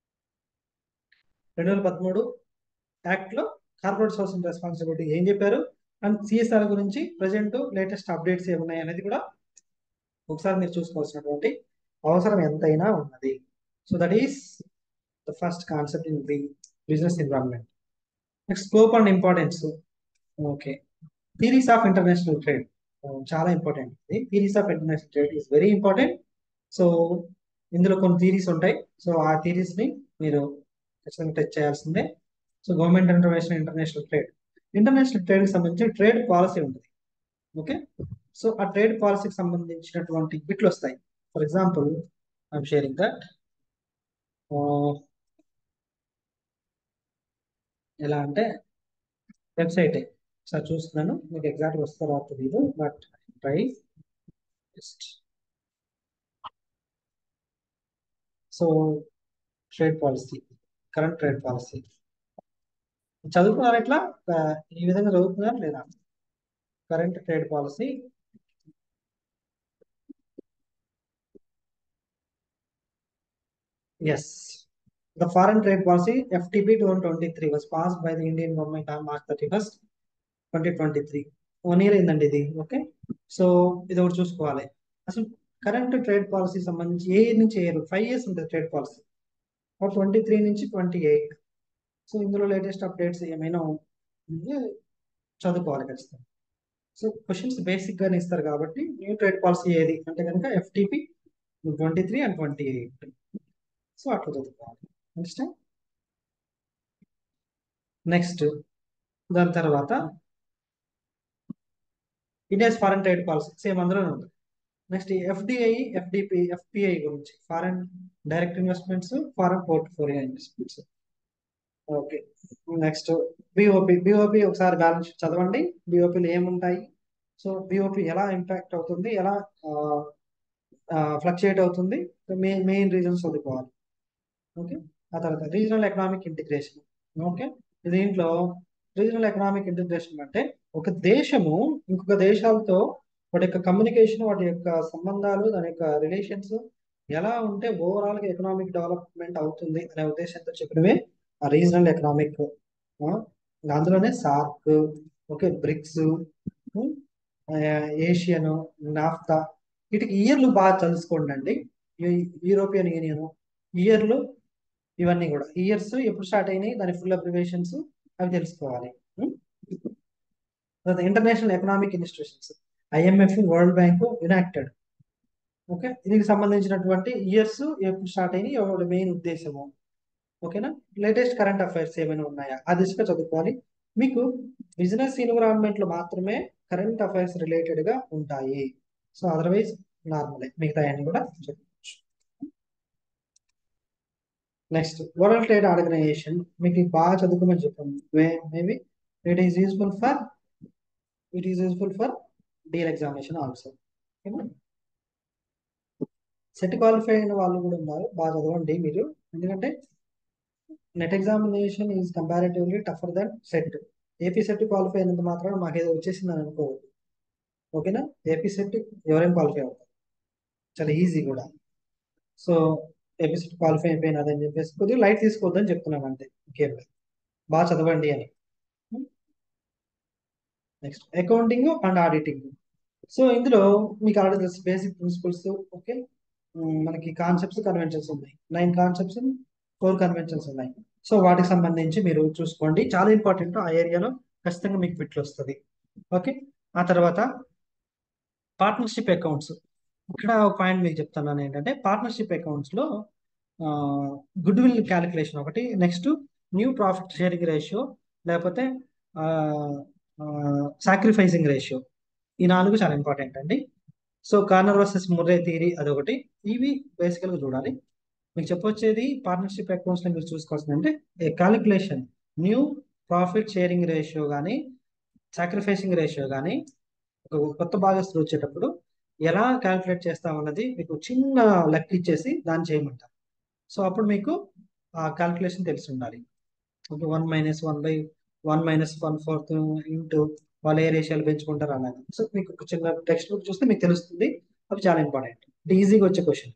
రెండు వేల పదమూడు యాక్ట్ లో కార్పొరేట్ సోషల్ రెస్పాన్సిబిలిటీ ఏం చెప్పారు అండ్ సిఎస్ఆర్ గురించి ప్రజెంట్ లేటెస్ట్ అప్డేట్స్ ఏమున్నాయి అనేది కూడా ఒకసారి మీరు చూసుకోవాల్సినటువంటి అవసరం ఎంతైనా ఉన్నది so that is the first concept in the business environment next scope and importance okay theories of international trade చాలా ఇంపార్టెంట్ ఇది theories of international trade is very important so ఇందులో కొన్ని థీరీస్ ఉంటాయి సో ఆ థీరీస్ ని మీరు ఖచ్చితంగా touch చేయాల్సిందే so government international international trade international trade కి సంబంధించి ట్రేడ్ పాలసీ ఉంటుంది ఓకే సో ఆ ట్రేడ్ పాలసీకి సంబంధించినటువంటి బిట్లు వస్తాయి for example I'm sharing that ఎలా అంటే వెబ్సైట్ సార్ చూస్తున్నాను మీకు ఎగ్జాక్ట్ వస్తారో తెలియదు but try just so trade policy current trade policy చదువుకున్నారు ఎట్లా ఈ విధంగా చదువుతున్నారు లేదా current trade policy as the foreign trade policy FTP two twenty three was pass by the Indian government on March thirty first twenty twenty three one year అయిందండి ఇది okay so ఇది ఒకటి చూసుకోవాలి అసలు కరెంట్ ట్రేడ్ పాలసీ సంబంధించి ఏ year నుంచి year five years ఉంటుంది ట్రేడ్ పాలసీ ట్వంటీ త్రీ నుంచి ట్వంటీ ఎయిట్ సో ఇందులో లేటెస్ట్ అప్డేట్స్ ఏమైనా ఉంటే చదువుకోవాలి ఖచ్చితంగా సో క్వశ్చన్స్ బేసిక్ గానే ఇస్తారు కాబట్టి న్యూ ట్రేడ్ పాలసీ ఏది అంటే కనుక FTP twenty three and twenty eight so అట్లా చదువుకోవాలి నెక్స్ట్ నెక్స్ట్ దాని తర్వాత India's foreign trade policy same అందులోనే ఉంది నెక్స్ట్ ఎఫ్డిఐ ఎఫ్డిపి ఎఫ్పిఐ గురించి foreign direct investments foreign portfolio investments okay next BOP BOP ఒకసారి బ్యాలెన్స్ షీట్ చదవండి బిఓపిలు ఏముంటాయి సో బిఓపి ఎలా ఇంపాక్ట్ అవుతుంది ఎలా ఫ్లక్చుయేట్ అవుతుంది మెయిన్ మెయిన్ రీజన్స్ చదువుకోవాలి ఓకే ఆ తర్వాత రీజనల్ ఎకనామిక్ ఇంటిగ్రేషన్ ఓకే దీంట్లో రీజనల్ ఎకనామిక్ ఇంటిగ్రేషన్ అంటే ఒక దేశము ఇంకొక దేశాలతో వాటి యొక్క కమ్యూనికేషన్ వాటి యొక్క సంబంధాలు దాని యొక్క రిలేషన్స్ ఎలా ఉంటే ఓవరాల్ గా ఎకనామిక్ డెవలప్మెంట్ అవుతుంది అనే ఉద్దేశంతో చెప్పడమే ఆ రీజనల్ ఎకనామిక్ అందులోనే SAARC okay BRICS Asian NAFTA వీటికి ఇయర్లు బాగా తెలుసుకోండి అండి యూరోపియన్ యూనియన్ ఇయర్లు ఇవన్నీ కూడా ఇయర్స్ ఎప్పుడు స్టార్ట్ అయినాయి దాని ఫుల్ అబ్రివేషన్స్ అవి తెలుసుకోవాలి international economic institutions IMF World Bank United okay దీనికి సంబంధించినటువంటి ఇయర్స్ ఎప్పుడు స్టార్ట్ అయినాయి ఎవరి మెయిన్ ఉద్దేశము ఓకేనా లేటెస్ట్ కరెంట్ అఫైర్స్ ఏమైనా ఉన్నాయా ఆ దిశగా చదువుకోవాలి మీకు బిజినెస్ ఎన్విరాన్మెంట్ లో మాత్రమే కరెంట్ అఫైర్స్ రిలేటెడ్ గా ఉంటాయి సో అదర్వైజ్ నార్మలే మిగతా అన్ని కూడా చెప్పవచ్చు నెక్స్ట్ వరల్డ్ ట్రేడ్ ఆర్గనైజేషన్ మీకు ఇది బాగా చదువుకోమని చెప్పాము maybe it is useful for it is useful for DL examination also SET qualify అయిన వాళ్ళు కూడా ఉన్నారు బాగా చదవండి మీరు ఎందుకంటే NET examination is comparatively tougher than SET AP SET qualify అయినంత మాత్రం మాకు ఏదో వచ్చేసింది అని అనుకోవద్దు ఓకేనా ఏపీ సెట్ ఎవరైనా క్వాలిఫై అవుతారు చాలా ఈజీ కూడా సో ఏపీ సెట్ క్వాలిఫై అయిపోయినది అని చెప్పేసి కొద్దిగా లైట్ తీసుకోవద్దని చెప్తున్నాను అంతే ఇంకేం లేదు బాగా చదవండి అని next accounting and auditing so ఇందులో మీకు ఆల్రెడీ తెలుసు బేసిక్ ప్రిన్సిపల్స్ ఓకే మనకి కాన్సెప్ట్స్ కన్వెన్షన్స్ ఉన్నాయి నైన్ కాన్సెప్ట్స్ ఫోర్ కన్వెన్షన్స్ ఉన్నాయి సో వాటికి సంబంధించి మీరు చూసుకోండి చాలా ఇంపార్టెంట్ ఆ ఏరియాలో ఖచ్చితంగా మీకు ఫిట్లు వస్తుంది ఓకే ఆ తర్వాత పార్ట్నర్షిప్ అకౌంట్స్ ఇక్కడ ఒక పాయింట్ మీకు చెప్తున్నాను ఏంటంటే పార్ట్నర్షిప్ అకౌంట్స్ లో గుడ్ విల్ క్యాలిక్యులేషన్ ఒకటి next new profit sharing ratio లేకపోతే సాక్రిఫైసింగ్ రేషియో ఈ నాలుగు చాలా ఇంపార్టెంట్ అండి so corner versus Murray theory అదొకటి ఇవి బేసికల్గా చూడాలి మీకు చెప్పొచ్చేది పార్ట్నర్షిప్ అకౌంట్స్ లో మీరు చూసుకోవాల్సింది అంటే calculation new profit sharing ratio కానీ సాక్రిఫైసింగ్ రేషియో కానీ ఒక కొత్త భాగస్తులు వచ్చేటప్పుడు ఎలా క్యాలిక్యులేట్ చేస్తామన్నది మీకు చిన్న లెక్క ఇచ్చేసి దాన్ని చేయమంటారు సో అప్పుడు మీకు ఆ క్యాలిక్యులేషన్ తెలిసి ఉండాలి okay one minus one by one minus one fourth into వాళ్ళు ఏ రేషియోలు పెంచుకుంటారు అన్నది సో మీకు ఒక చిన్న టెక్స్ట్ బుక్ చూస్తే మీకు తెలుస్తుంది అవి చాలా ఇంపార్టెంట్ ఈజీగా వచ్చే question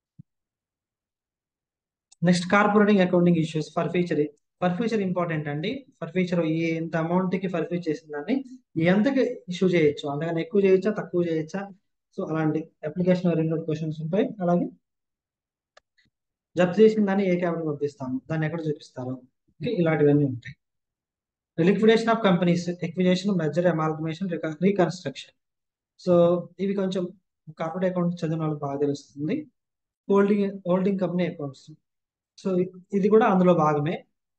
next corporating accounting issues for future for future important అండి ఫర్ ఫ్యూచర్ ఈ ఎంత అమౌంట్ కి ఫర్ ఫ్యూచర్ చేసిన దాన్ని ఎంతకి ఇష్యూ చేయొచ్చు అంతకన్నా ఎక్కువ చేయొచ్చా తక్కువ చేయొచ్చా సో అలాంటి అప్లికేషన్ ఓరియంటెడ్ క్వశ్చన్స్ ఉంటాయి అలాగే జప్తు చేసిన దాన్ని ఏ క్యాబినెట్ పంపిస్తాము దాన్ని ఎక్కడ చూపిస్తారు ఓకే ఇలాంటివన్నీ ఉంటాయి liquidation of companies acquisition merger amalgamation reconstruction so ఇవి కొంచెం కార్పొరేట్ అకౌంట్ చదివిన వాళ్ళకి బాగా తెలుస్తుంది holding holding company accounts so ఇది కూడా అందులో భాగమే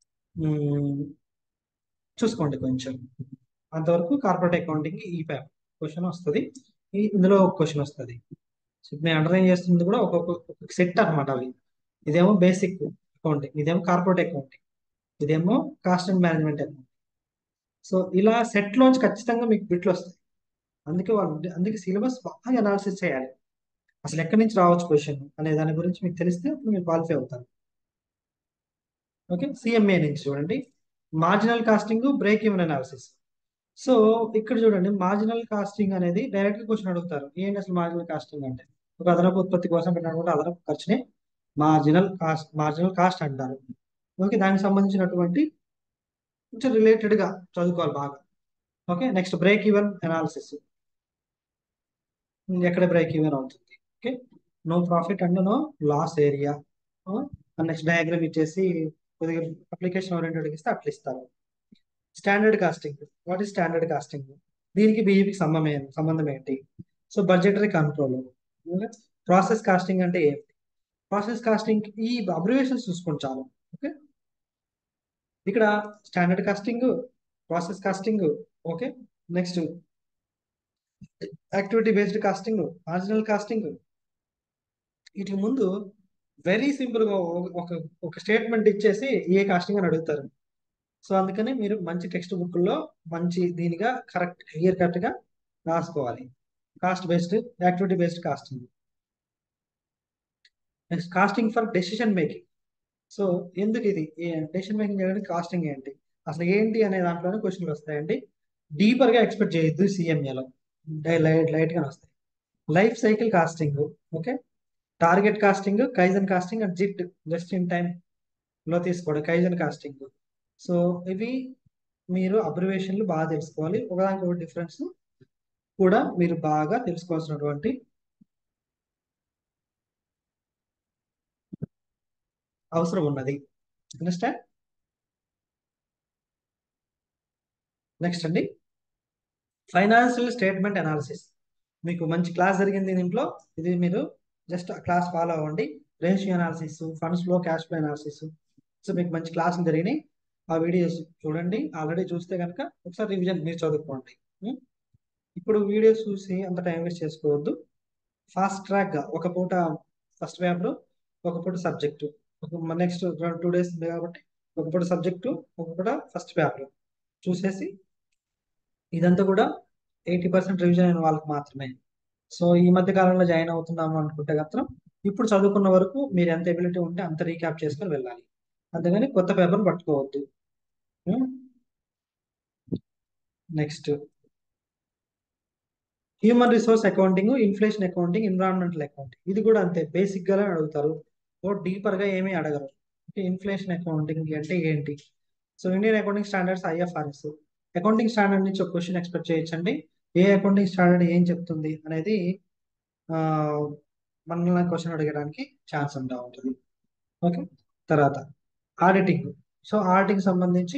చూసుకోండి కొంచెం అంతవరకు కార్పొరేట్ అకౌంటింగ్ ఈ ప్యాప్ క్వశ్చన్ వస్తుంది ఇందులో ఒక క్వశ్చన్ వస్తుంది సో నేను అండర్లైన్ చేస్తుంది కూడా ఒక్కొక్క సెట్ అనమాట అవి ఇదేమో బేసిక్ అకౌంటింగ్ ఇదేమో కార్పొరేట్ అకౌంటింగ్ ఇదేమో cost and management account so ఇలా సెట్ లోంచి ఖచ్చితంగా మీకు బిట్లు వస్తాయి అందుకే వాళ్ళు అందుకే సిలబస్ బాగా అనాలిసిస్ చేయాలి అసలు ఎక్కడి నుంచి రావచ్చు క్వశ్చన్ అనే దాని గురించి మీకు తెలిస్తే అప్పుడు మీరు క్వాలిఫై అవుతారు ఓకే సిఎంఏ నుంచి చూడండి marginal costing break even analysis so ఇక్కడ చూడండి మార్జినల్ కాస్టింగ్ అనేది డైరెక్ట్ క్వశ్చన్ అడుగుతారు ఏంటి అసలు మార్జినల్ కాస్టింగ్ అంటే ఒక అదనపు ఉత్పత్తి కోసం పెట్టినటువంటి అదనపు ఖర్చునే మార్జినల్ కాస్ట్ మార్జినల్ కాస్ట్ అంటారు ఓకే దానికి సంబంధించినటువంటి కొంచెం రిలేటెడ్ గా చదువుకోవాలి బాగా okay next break even analysis ఎక్కడ బ్రేక్ ఈవెన్ అవుతుంది okay no profit and no loss area next diagram ఇచ్చేసి కొద్దిగా అప్లికేషన్ ఓరియంటెడ్ ఇస్తే అట్లా ఇస్తారు standard costing what is standard costing దీనికి బీఈపీకి సంబంధం సంబంధం ఏంటి so budgetary control process costing అంటే ఏంటి ప్రాసెస్ కాస్టింగ్ ఈ అబ్రివేషన్స్ చూసుకోండి చాలు ఓకే ఇక్కడ standard costing process costing okay next activity based costing marginal costing వీటి ముందు వెరీ సింపుల్ గా ఒక ఒక స్టేట్మెంట్ ఇచ్చేసి ఏ కాస్టింగ్ అని అడుగుతారు సో అందుకని మీరు మంచి టెక్స్ట్ బుక్ లో మంచి దీనిగా కరెక్ట్ క్లియర్ కట్ గా రాసుకోవాలి cost based activity based costing next costing for decision making so ఎందుకు ఇది డెసిషన్ మేకింగ్ చేయడానికి కాస్టింగ్ ఏంటి అసలు ఏంటి అనే దాంట్లోనే క్వశ్చన్లు వస్తాయండి డీపర్ గా ఎక్స్పెక్ట్ చేయొద్దు సిఎంఏలో లైట్ లైట్ గా వస్తాయి life cycle costing okay target costing kaizen costing and JIT just in time లో తీసుకోవడం కైజన్ కాస్టింగ్ సో ఇవి మీరు అబ్రివేషన్లు బాగా తెలుసుకోవాలి ఒకదానికి ఒక డిఫరెన్స్ కూడా మీరు బాగా తెలుసుకోవాల్సినటువంటి అవసరం ఉన్నది అండర్స్టాండ్ నెక్స్ట్ అండి ఫైనాన్షియల్ స్టేట్మెంట్ అనాలిసిస్ మీకు మంచి క్లాస్ జరిగింది దీంట్లో ఇది మీరు జస్ట్ క్లాస్ ఫాలో అవ్వండి ratio analysis funds flow cash flow analysis so మీకు మంచి క్లాసులు జరిగినాయి ఆ వీడియోస్ చూడండి ఆల్రెడీ చూస్తే కనుక ఒకసారి రివిజన్ మీరు చదువుకోండి ఇప్పుడు వీడియోస్ చూసి అంత టైం వేస్ట్ చేసుకోవద్దు ఫాస్ట్ ట్రాక్గా ఒక పూట ఫస్ట్ పేపర్ ఒక పూట సబ్జెక్టు ఒక నెక్స్ట్ టూ డేస్ ఉంది కాబట్టి ఒక పూట సబ్జెక్టు ఒక పూట ఫస్ట్ పేపర్ చూసేసి ఇదంతా కూడా ఎయిటీ పర్సెంట్ రివిజన్ అయిన వాళ్ళకి మాత్రమే సో ఈ మధ్య కాలంలో జాయిన్ అవుతున్నాము అనుకుంటే మాత్రం ఇప్పుడు చదువుకున్న వరకు మీరు ఎంత ఎబిలిటీ ఉంటే అంత రీక్యాప్ చేసుకొని వెళ్ళాలి అంతేగాని కొత్త పేపర్ పట్టుకోవద్దు next human resource accounting inflation accounting environmental accounting ఇది కూడా అంతే బేసిక్ గానే అడుగుతారు ఓ డీపర్ గా ఏమీ అడగరు ఇన్ఫ్లేషన్ అకౌంటింగ్ అంటే ఏంటి so Indian accounting standards IFRS accounting standard నుంచి ఒక క్వశ్చన్ ఎక్స్పెక్ట్ చేయొచ్చండి ఏ అకౌంటింగ్ స్టాండర్డ్ ఏం చెప్తుంది అనేది మనల్ని క్వశ్చన్ అడగడానికి ఛాన్స్ ఉంటా ఉంటుంది ఓకే తర్వాత ఆడిటింగ్ సో ఆడిటింగ్ సంబంధించి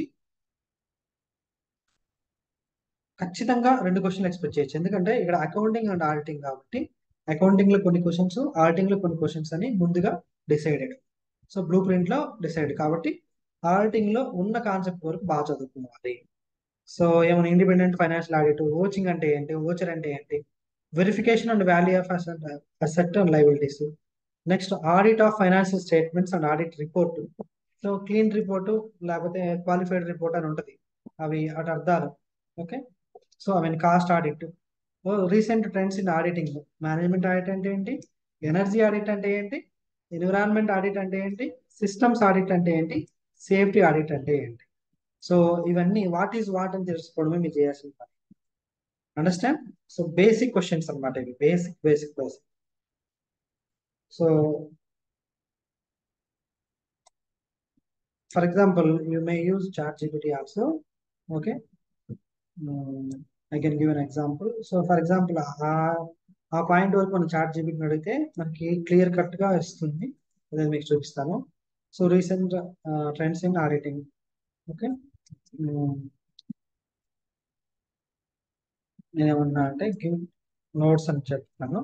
ఖచ్చితంగా రెండు క్వశ్చన్లు ఎక్స్పెక్ట్ చేయొచ్చు ఎందుకంటే ఇక్కడ అకౌంటింగ్ అండ్ ఆడిటింగ్ కాబట్టి అకౌంటింగ్ లో కొన్ని క్వశ్చన్స్ ఆడిటింగ్ లో కొన్ని క్వశ్చన్స్ అని ముందుగా డిసైడెడ్ సో బ్లూ ప్రింట్ లో డిసైడ్ కాబట్టి ఆడిటింగ్ లో ఉన్న కాన్సెప్ట్ వరకు బాగా చదువుకోవాలి సో ఏమైనా ఇండిపెండెంట్ ఫైనాన్షియల్ ఆడిట్ ఓచింగ్ అంటే ఏంటి ఓచర్ అంటే ఏంటి verification and value of asset and liabilities next audit of financial statements and audit report so clean report లేకపోతే క్వాలిఫైడ్ రిపోర్ట్ అని ఉంటుంది అవి అటు అర్థాలు okay so I mean cost audit recent trends in auditing management audit అంటే ఏంటి energy audit అంటే ఏంటి ఎన్విరాన్మెంట్ ఆడిట్ అంటే ఏంటి సిస్టమ్స్ ఆడిట్ అంటే ఏంటి సేఫ్టీ ఆడిట్ అంటే ఏంటి సో ఇవన్నీ వాట్ ఈజ్ వాట్ అని తెలుసుకోవడమే మీరు చేయాల్సిన పని అండర్స్టాండ్ సో బేసిక్ క్వశ్చన్స్ అనమాట ఇవి basic basic basic so for example you may use ChatGPT also okay I can give an example so for example ఆ పాయింట్ వరకు మనం చాట్ జీపీటీని అడిగితే మనకి క్లియర్ కట్ గా ఇస్తుంది అదే మీకు చూపిస్తాను so recent trends in auditing okay నేనేమన్నా అంటే గివ్ నోట్స్ అని చెప్తాను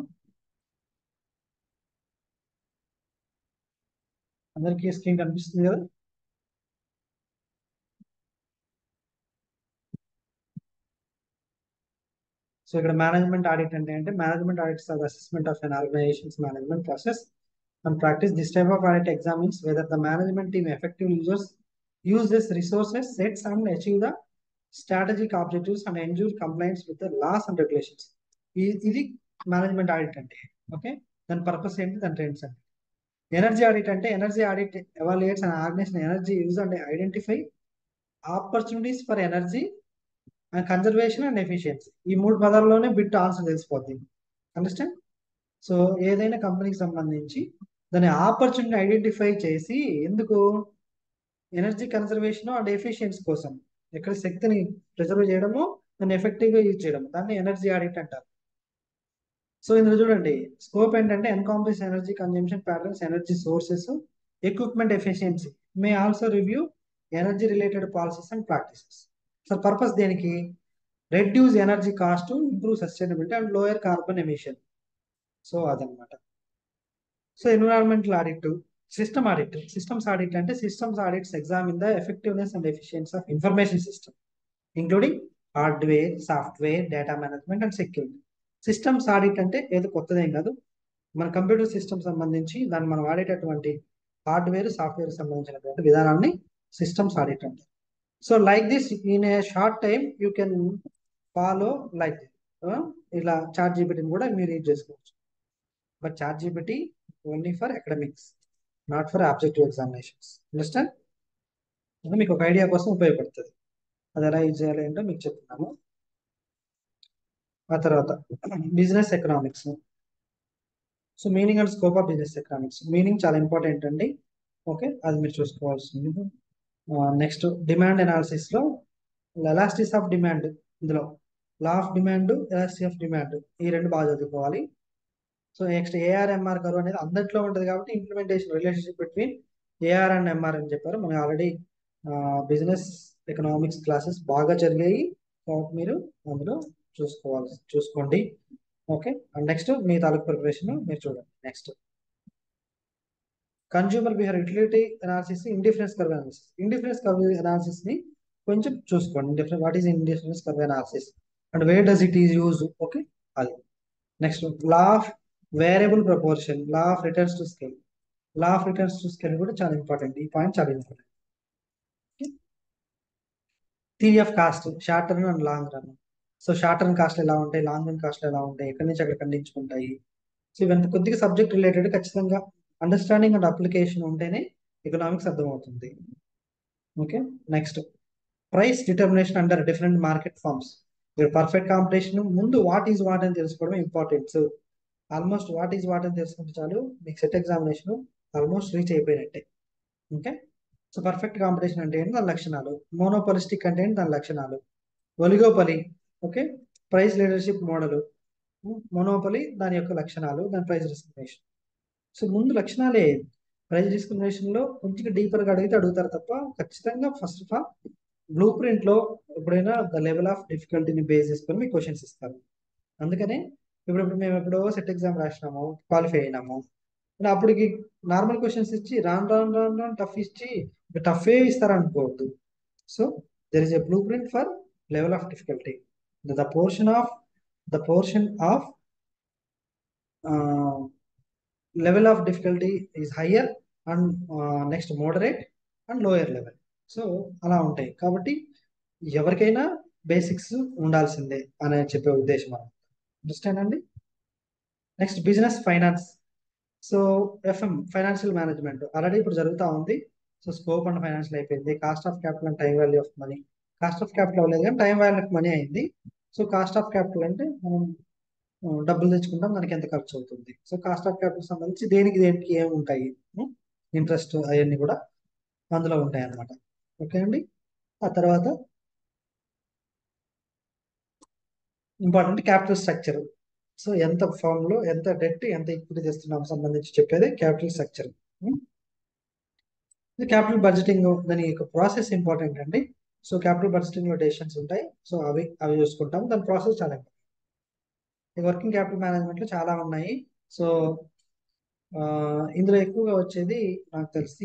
అందరికీ స్క్రీన్ కనిపిస్తుంది కదా సో ఇక్కడ మేనేజ్మెంట్ ఆడిట్ అంటే అంటే management audits are assessment of an organisation's management process and practice this type of audit examines whether the management team effective users use this resources sets and achieve the strategic objectives and ensure compliance with the laws and regulations ఇది management audit అంటే okay దాని purpose ఏంటి దాని trends అంటే energy audit అంటే energy audit evaluates and organisation energy use and identify opportunities for energy and conservation and efficiency ఈ మూడు పదాల్లోనే బిట్ ఆన్సర్ తెలిసిపోద్ది అండర్స్టాండ్ సో ఏదైనా కంపెనీకి సంబంధించి దాని ఆపర్చునిటీ ఐడెంటిఫై చేసి ఎందుకు ఎనర్జీ కన్సర్వేషన్ అండ్ ఎఫిషియన్సీ కోసం ఎక్కడ శక్తిని ప్రిజర్వ్ చేయడము దాన్ని ఎఫెక్టివ్ గా యూజ్ చేయడం దాన్ని ఎనర్జీ ఆడిట్ అంటారు సో ఇందులో చూడండి స్కోప్ ఏంటంటే encompass energy consumption patterns energy sources equipment efficiency may also review energy related policies and practices so purpose దేనికి reduce energy cost improve sustainability and lower carbon emission so అదనమాట so environmental audit system audit systems audit అంటే systems audits examine the effectiveness and efficiency of information system including hardware software data management and security systems audit అంటే ఏదో కొత్తదేం కాదు మన computer system సంబంధించి దాన్ని మనం వాడేటటువంటి hardware software సంబంధించినటువంటి విధానాన్ని సిస్టమ్స్ ఆడిట్ అంటారు so like this in a short time you can follow like ఇలా చార్ట్ జీపీటీని కూడా మీరు యూజ్ చేసుకోవచ్చు but ChatGPT only for academics not for objective examinations understand మీకు ఒక ఐడియా కోసం ఉపయోగపడుతుంది అది ఎలా యూజ్ చేయాలి ఏంటో మీకు చెప్తున్నాను ఆ తర్వాత business economics so meaning and scope of business economics meaning చాలా ఇంపార్టెంట్ అండి ఓకే అది మీరు చూసుకోవాల్సింది నెక్స్ట్ డిమాండ్ అనాలిసిస్ లో ఎలాస్టిస్ ఆఫ్ డిమాండ్ ఇందులో law of demand elasticity of demand ఈ రెండు బాగా చదువుకోవాలి so next AR MR curve అనేది అందరిలో ఉంటుంది కాబట్టి implementation relationship between AR and MR అని చెప్పారు మనం ఆల్రెడీ బిజినెస్ ఎకనామిక్స్ క్లాసెస్ బాగా జరిగాయి కాబట్టి మీరు అందులో చూసుకోవాలి చూసుకోండి ఓకే అండ్ నెక్స్ట్ మీ తాలూకు ప్రిపరేషన్ మీరు చూడండి next consumer behaviour utility analysis indifference curve analysis indifference curve analysis ని కొంచెం చూసుకోండి indifference what is indifference curve analysis and where does it is use okay అది next law of variable proportion law of returns to scale law of returns to scale కూడా చాలా important ఈ point చాలా important theory of cost short term and long run so short term cost ఎలా ఉంటాయి long run cost ఎలా ఉంటాయి ఎక్కడి నుంచి అక్కడ ఖండించుకుంటాయి సో ఇవంతా కొద్దిగా సబ్జెక్ట్ రిలేటెడ్ ఖచ్చితంగా అండర్స్టాండింగ్ అండ్ అప్లికేషన్ ఉంటేనే ఎకనామిక్స్ అర్థమవుతుంది okay next price determination under different market forms మీరు పర్ఫెక్ట్ కాంపిటీషన్ ముందు వాట్ ఈజ్ వాట్ అని తెలుసుకోవడం important almost what is what అని తెలుసుకుంటే చాలు మీకు సెట్ ఎగ్జామినేషన్ ఆల్మోస్ట్ రీచ్ అయిపోయినట్టే ఓకే సో పర్ఫెక్ట్ కాంపిటీషన్ అంటే ఏంటి దాని లక్షణాలు మోనోపాలిస్టిక్ అంటే ఏంటి దాని లక్షణాలు oligopoly okay price leadership model monopoly దాని యొక్క లక్షణాలు దాని ప్రైస్ డిస్క్రిమినేషన్ సో ముందు లక్షణాలే ప్రైస్ డిస్క్రిమినేషన్ లో కొంచెం డీపర్ గా అడిగితే అడుగుతారు తప్ప ఖచ్చితంగా first of all blueprint లో ఎప్పుడైనా ద లెవెల్ ఆఫ్ డిఫికల్టీని బేస్ చేసుకొని మీకు క్వశ్చన్స్ ఇస్తారు అందుకనే ఇప్పుడు ఇప్పుడు మేము ఎప్పుడో సెట్ ఎగ్జామ్ రాసినాము క్వాలిఫై అయినాము అప్పటికి నార్మల్ క్వశ్చన్స్ ఇచ్చి రాను రాను రాను రాను టఫ్ ఇచ్చి టఫ్ ఏ ఇస్తారు అనుకోవద్దు so there is a blueprint for level of difficulty the portion of the portion of level of difficulty is higher and next moderate and lower level so అలా ఉంటాయి కాబట్టి ఎవరికైనా బేసిక్స్ ఉండాల్సిందే అనే చెప్పే ఉద్దేశం అండర్స్టాండ్ అండి next business finance so FM financial management already ఇప్పుడు జరుగుతూ ఉంది సో స్కోప్ అండ్ ఫైనాన్షియల్ అయిపోయింది cost of capital and time value of money cost of capital అవ్వలేదు కానీ టైం వాల్యూ ఆఫ్ మనీ అయింది సో కాస్ట్ ఆఫ్ క్యాపిటల్ అంటే మనం డబ్బులు తెచ్చుకుంటాం దానికి ఎంత ఖర్చు అవుతుంది సో కాస్ట్ ఆఫ్ క్యాపిటల్ సంబంధించి దేనికి దేనికి ఏమి ఉంటాయి ఇంట్రెస్ట్ అవన్నీ కూడా అందులో ఉంటాయి అన్నమాట ఓకే అండి ఆ తర్వాత ఇంపార్టెంట్ క్యాపిటల్ స్ట్రక్చర్ సో ఎంత ఫామ్ లో ఎంత డెట్ ఎంత ఈక్విటీ తెస్తున్నాం సంబంధించి చెప్పేది క్యాపిటల్ స్ట్రక్చర్ క్యాపిటల్ బడ్జెటింగ్ దాని యొక్క ప్రాసెస్ ఇంపార్టెంట్ అండి సో క్యాపిటల్ బడ్జెటింగ్ లో డెసిషన్స్ ఉంటాయి సో అవి అవి చూసుకుంటాం దాని ప్రాసెస్ చాలా ఇంపార్టెంట్ వర్కింగ్ క్యాపిటల్ మేనేజ్మెంట్ లో చాలా ఉన్నాయి సో ఇందులో ఎక్కువగా వచ్చేది నాకు తెలిసి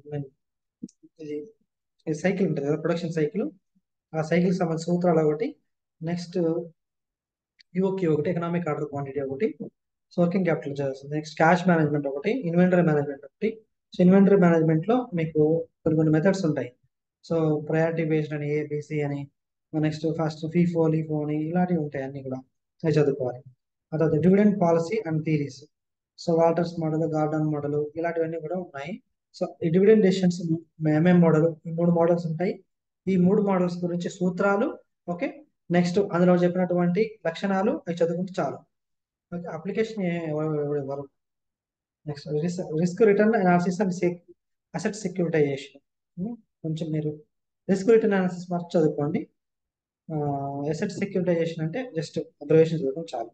ఇది సైకిల్ ఉంటుంది కదా ప్రొడక్షన్ సైకిల్ ఆ సైకిల్ సంబంధించిన సూత్రాలు ఒకటి నెక్స్ట్ యూఓక్యూ ఒకటి ఎకనామిక్ ఆర్డర్ క్వాంటిటీ ఒకటి సో వర్కింగ్ క్యాపిటల్ చేస్తుంది నెక్స్ట్ క్యాష్ మేనేజ్మెంట్ ఒకటి ఇన్వెంటరీ మేనేజ్మెంట్ ఒకటి సో ఇన్వెంటరీ మేనేజ్మెంట్ లో మీకు కొన్ని కొన్ని మెథడ్స్ ఉంటాయి సో ప్రయారిటీ బేస్డ్ అని ఏబిసి అని నెక్స్ట్ ఫస్ట్ ఫీఫో లీఫో అని ఇలాంటివి ఉంటాయి అన్ని కూడా అవి చదువుకోవాలి ఆ తర్వాత dividend policy and theory so Walter's model Gordon model ఇలాంటివన్నీ కూడా ఉన్నాయి సో ఈ డివిడెండ్ డెసిషన్స్ ఎంఎం మోడల్ ఈ మూడు మోడల్స్ ఉంటాయి ఈ మూడు మోడల్స్ గురించి సూత్రాలు ఓకే నెక్స్ట్ అందులో చెప్పినటువంటి లక్షణాలు అవి చదువుకుంటే చాలు ఓకే అప్లికేషన్ ఎవరు next risk return analysis and asset securitisation కొంచెం మీరు రిస్క్ రిటర్న్ అనాలిసిస్ మార్క్ చదువుకోండి అసెట్ సెక్యూరిటైజేషన్ అంటే జస్ట్ అబ్జర్వేషన్ చదువుకోండి చాలు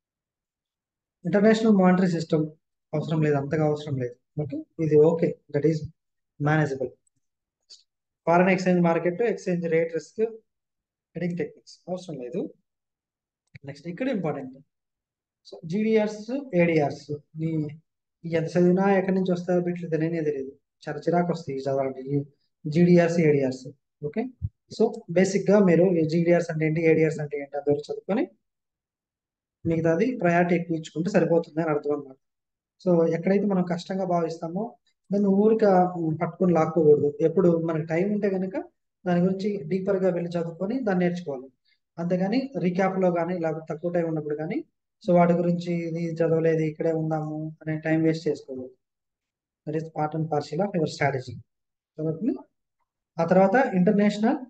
ఇంటర్నేషనల్ మానిటరీ సిస్టమ్ అవసరం లేదు అంతగా అవసరం లేదు ఓకే ఇది okay that is manageable foreign exchange market exchange rate risk hedging techniques అవసరం లేదు నెక్స్ట్ ఇక్కడ ఇంపార్టెంట్ సో జీడిఆర్స్ ఏడిఆర్స్ నీ ఎంత చదివినా ఎక్కడి నుంచి వస్తాయో బిట్లు తెలియనే తెలియదు చాలా చిరాకు వస్తాయి చదవాలంటే GDRs ADRs okay so basic గా మీరు జీడిఆర్స్ అంటే ఏంటి ఏడిఆర్స్ అంటే ఏంటి అందరూ చదువుకొని మిగతాది ప్రయారిటీ ఎక్కువ ఇచ్చుకుంటే సరిపోతుంది అని అర్థం అన్నమాట సో ఎక్కడైతే మనం కష్టంగా భావిస్తామో దాన్ని ఊరిక పట్టుకొని లాక్కోకూడదు ఎప్పుడు మనకి టైం ఉంటే కనుక దాని గురించి డీపర్ గా వెళ్ళి చదువుకొని దాన్ని నేర్చుకోవాలి అంతేగాని రీక్యాప్ లో కానీ లేకపోతే తక్కువ టైం ఉన్నప్పుడు కానీ సో వాటి గురించి ఇది చదవలేదు ఇక్కడే ఉందాము అనే టైం వేస్ట్ చేసుకోకూడదు that is part and partial of your strategy కాబట్టి ఆ తర్వాత international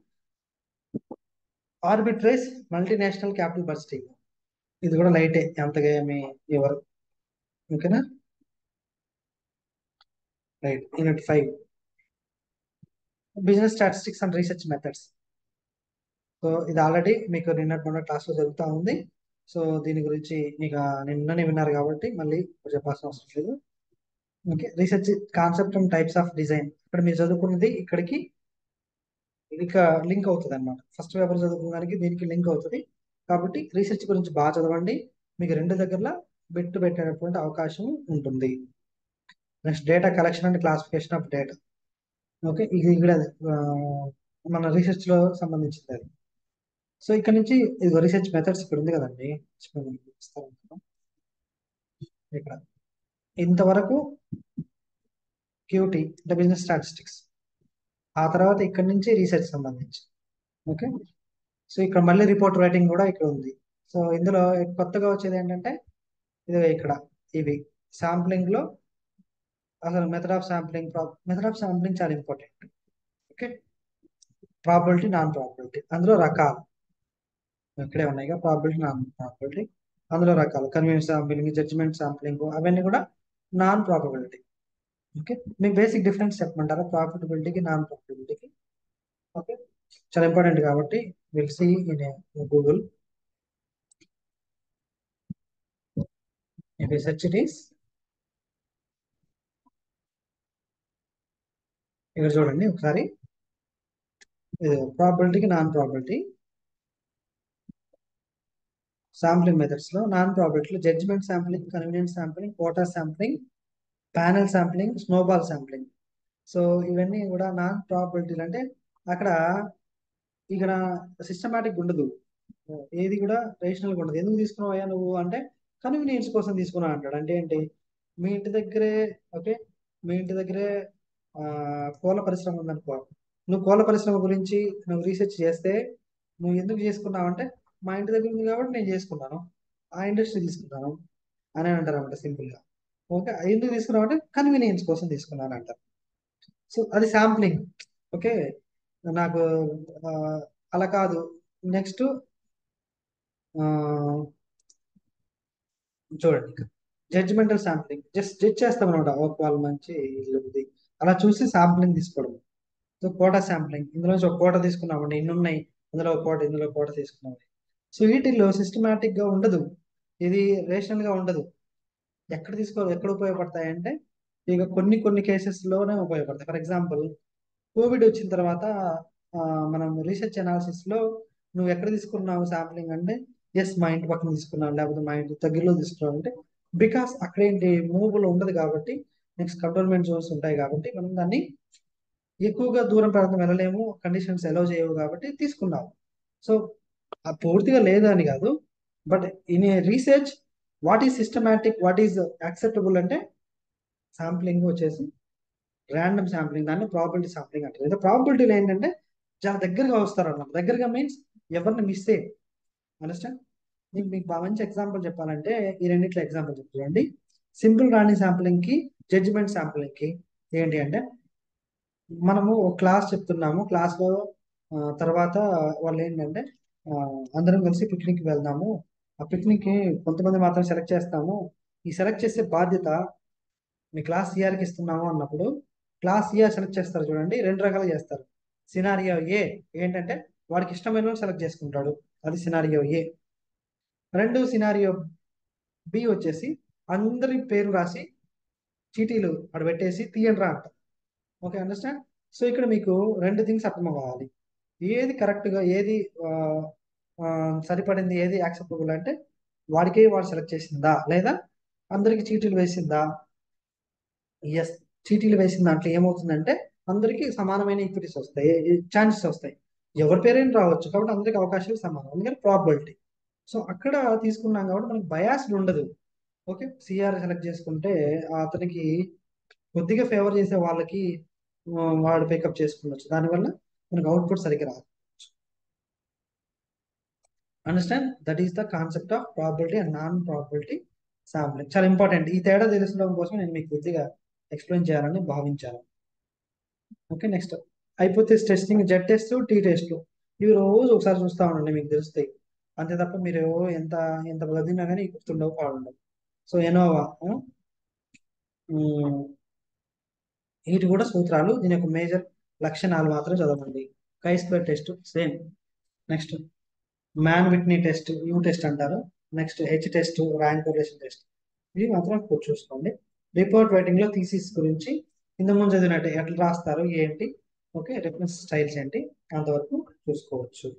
arbitrage multinational capital budgeting ఇది కూడా లైటే అంతగా ఏమి ఎవరు ఓకేనా right unit five business statistics and research methods so ఇది ఆల్రెడీ మీకు నిన్నటి మొన్న క్లాస్లో జరుగుతూ ఉంది సో దీని గురించి మీకు నిన్ననే విన్నారు కాబట్టి మళ్ళీ చెప్పాల్సిన అవసరం లేదు okay research concept and types of design ఇక్కడ మీరు చదువుకున్నది ఇక్కడికి ఇక లింక్ అవుతుంది అనమాట ఫస్ట్ పేపర్ చదువుకోవడానికి దీనికి లింక్ అవుతుంది కాబట్టి రీసెర్చ్ గురించి బాగా చదవండి మీకు రెండు దగ్గరలో బిట్టు పెట్టేటటువంటి అవకాశం ఉంటుంది next data collection and classification of data okay ఇది ఇక్కడ మన రీసెర్చ్ లో సంబంధించింది అది సో ఇక్కడ నుంచి ఇది రీసెర్చ్ మెథడ్స్ ఇక్కడ ఉంది కదండి ఇస్తాను ఇక్కడ ఇంతవరకు క్యూటీ అంటే బిజినెస్ స్టాటిస్టిక్స్ ఆ తర్వాత ఇక్కడ నుంచి రీసెర్చ్ సంబంధించి ఓకే సో ఇక్కడ మళ్ళీ రిపోర్ట్ రైటింగ్ కూడా ఇక్కడ ఉంది సో ఇందులో కొత్తగా వచ్చేది ఏంటంటే ఇది ఇక్కడ ఇవి శాంప్లింగ్ లో అసలు method of sampling method of sampling చాలా important okay probability non probability అందులో రకాలు ఇక్కడే ఉన్నాయి ప్రాబిలిటీ నాన్ ప్రాబిలిటీ అందులో రకాలు కన్వీనియన్స్ శాంప్లింగ్ జడ్జిమెంట్ శాంప్లింగ్ అవన్నీ కూడా నాన్ ప్రాబిలిటీ ఓకే మీకు బేసిక్ డిఫరెన్స్ చెప్పమంటారా ప్రాఫిటబిలిటీకి నాన్ ప్రాఫిటబిలిటీకి ఓకే చాలా ఇంపార్టెంట్ కాబట్టి will see in Google if you search it is ఇక్కడ చూడండి ఒకసారి ప్రాబిలిటీకి నాన్ ప్రాబిలిటీ శాంప్లింగ్ మెథడ్స్ లో నాన్ ప్రాబిలిటీలో judgement sampling convenience sampling quota sampling panel sampling snowball sampling so ఇవన్నీ కూడా నాన్ ప్రాబిలిటీలు అంటే అక్కడ ఇక్కడ సిస్టమాటిక్ ఉండదు ఏది కూడా రేషనల్గా ఉండదు ఎందుకు తీసుకున్నావా నువ్వు అంటే కన్వీనియన్స్ కోసం తీసుకున్నా అంటాడు అంటే ఏంటి మీ ఇంటి దగ్గరే ఓకే మీ ఇంటి దగ్గరే కోళ్ళ పరిశ్రమ ఉందనుకో నువ్వు కోళ్ళ పరిశ్రమ గురించి నువ్వు రీసెర్చ్ చేస్తే నువ్వు ఎందుకు చేసుకున్నావు అంటే మా ఇంటి దగ్గర ఉంది కాబట్టి నేను చేసుకున్నాను ఆ ఇండస్ట్రీ తీసుకున్నాను అని అంటారు అనమాట సింపుల్ గా ఓకే ఎందుకు తీసుకున్నావు అంటే కన్వీనియన్స్ కోసం తీసుకున్నాను అంటారు సో అది శాంప్లింగ్ ఓకే నాకు అలా కాదు నెక్స్ట్ చూడండి జడ్జిమెంటల్ శాంప్లింగ్ జస్ట్ జడ్జ్ చేస్తాం అనమాట ఒక వాళ్ళు మంచి ఇల్లు ఉంది అలా చూసి శాంప్లింగ్ తీసుకోవడం సో కోటా శాంప్లింగ్ ఇందులో నుంచి ఒక కోట తీసుకున్నామండి ఇన్ని ఉన్నాయి ఇందులో ఒక కోట ఇందులో కోట తీసుకున్నాం సో వీటిల్లో సిస్టమేటిక్ గా ఉండదు ఇది రేషనల్ గా ఉండదు ఎక్కడ తీసుకో ఎక్కడ ఉపయోగపడతాయి అంటే ఇక కొన్ని కొన్ని కేసెస్ లోనే ఉపయోగపడతాయి ఫర్ ఎగ్జాంపుల్ కోవిడ్ వచ్చిన తర్వాత మనం రీసెర్చ్ అనాలిసిస్ లో నువ్వు ఎక్కడ తీసుకున్నావు శాంప్లింగ్ అంటే ఎస్ మా ఇంటి పక్కన తీసుకున్నాను లేకపోతే మా ఇంటి దగ్గరలో తీసుకున్నావు అంటే బికాస్ అక్కడ ఏంటి మూవబుల్ ఉండదు కాబట్టి నెక్స్ట్ కంట్రోల్మెంట్ జోన్స్ ఉంటాయి కాబట్టి మనం దాన్ని ఎక్కువగా దూరం ప్రాంతం వెళ్ళలేము కండిషన్స్ అలౌ చేయవు కాబట్టి తీసుకున్నాము సో పూర్తిగా లేదు అని కాదు but in a research what is systematic what is acceptable అంటే శాంప్లింగ్ వచ్చేసి ర్యాండమ్ శాంప్లింగ్ దాన్ని ప్రాబిలిటీ శాంప్లింగ్ అంటారు అయితే ప్రాబిలిటీలు ఏంటంటే చాలా దగ్గరగా వస్తారు అన్నమాట దగ్గరగా మీన్స్ ఎవరిని మిస్ చేయ అండర్స్టాండ్ మీకు మీకు బాగా మంచి ఎగ్జాంపుల్ చెప్పాలంటే ఈ రెండిట్లో ఎగ్జాంపుల్ చెప్తారండి సింపుల్ రాణి శాంప్లింగ్ కి జడ్జిమెంట్ శాంప్లింగ్ కి ఏంటి అంటే మనము ఒక క్లాస్ చెప్తున్నాము క్లాస్ లో తర్వాత వాళ్ళు ఏంటంటే అందరం కలిసి పిక్నిక్ వెళ్దాము ఆ పిక్నిక్ కి కొంతమంది మాత్రం సెలెక్ట్ చేస్తాము ఈ సెలెక్ట్ చేసే బాధ్యత మీ క్లాస్ సిఆర్కి ఇస్తున్నాము అన్నప్పుడు క్లాస్ సిఆర్ సెలెక్ట్ చేస్తారు చూడండి రెండు రకాలుగా చేస్తారు సినారియో ఏ ఏంటంటే వాడికి ఇష్టమైన సెలెక్ట్ చేసుకుంటాడు అది సినారియో ఏ రెండు సినారియో బి వచ్చేసి అందరి పేరు రాసి చీటీలు అక్కడ పెట్టేసి తీయండి రా అంట ఓకే అండర్స్టాండ్ సో ఇక్కడ మీకు రెండు థింగ్స్ అర్థం కావాలి ఏది కరెక్ట్గా ఏది సరిపడింది ఏది యాక్సెప్టబుల్ అంటే వాడికే వాడు సెలెక్ట్ చేసిందా లేదా అందరికి చీటీలు వేసిందా ఎస్ చీటీలు వేసిన దాంట్లో ఏమవుతుందంటే అందరికీ సమానమైన ఈక్విటీస్ వస్తాయి ఛాన్సెస్ వస్తాయి ఎవరి పేరైనా రావచ్చు కాబట్టి అందరికి అవకాశాలు సమానం అందుకని ప్రాబిలిటీ సో అక్కడ తీసుకున్నాం కాబట్టి మనకి బయాస్డ్ ఉండదు ఓకే సిఆర్ సెలెక్ట్ చేసుకుంటే అతనికి కొద్దిగా ఫేవర్ చేసే వాళ్ళకి వాడు పికప్ చేసుకున్నచ్చు దానివల్ల మనకు అవుట్పుట్ సరిగ్గా రాదు understand that is the concept of probability and non probability sampling చాలా ఇంపార్టెంట్ ఈ తేడా తెలుసుకోవడం కోసం నేను మీకు కొద్దిగా ఎక్స్ప్లెయిన్ చేయాలని భావించాను okay next hypothesis testing Z test T test ఇవి రోజు ఒకసారి చూస్తూ ఉండండి మీకు తెలుస్తాయి అంతే తప్ప మీరు ఎంత ఎంత చదివినా కానీ గుర్తుండవు పాడుండవు సో ఎనోవా వీటి కూడా సూత్రాలు దీని యొక్క మేజర్ లక్షణాలు మాత్రం చదవండి chi square test same next Mann Whitney test U test అంటారు next H test rank relation test ఇవి మాత్రం చూసుకోండి రిపోర్ట్ రైటింగ్ లో థీసిస్ గురించి ఇంతకుముందు చదివినట్టు ఎట్లా రాస్తారు ఏంటి ఓకే రిఫరెన్స్ స్టైల్స్ ఏంటి అంతవరకు చూసుకోవచ్చు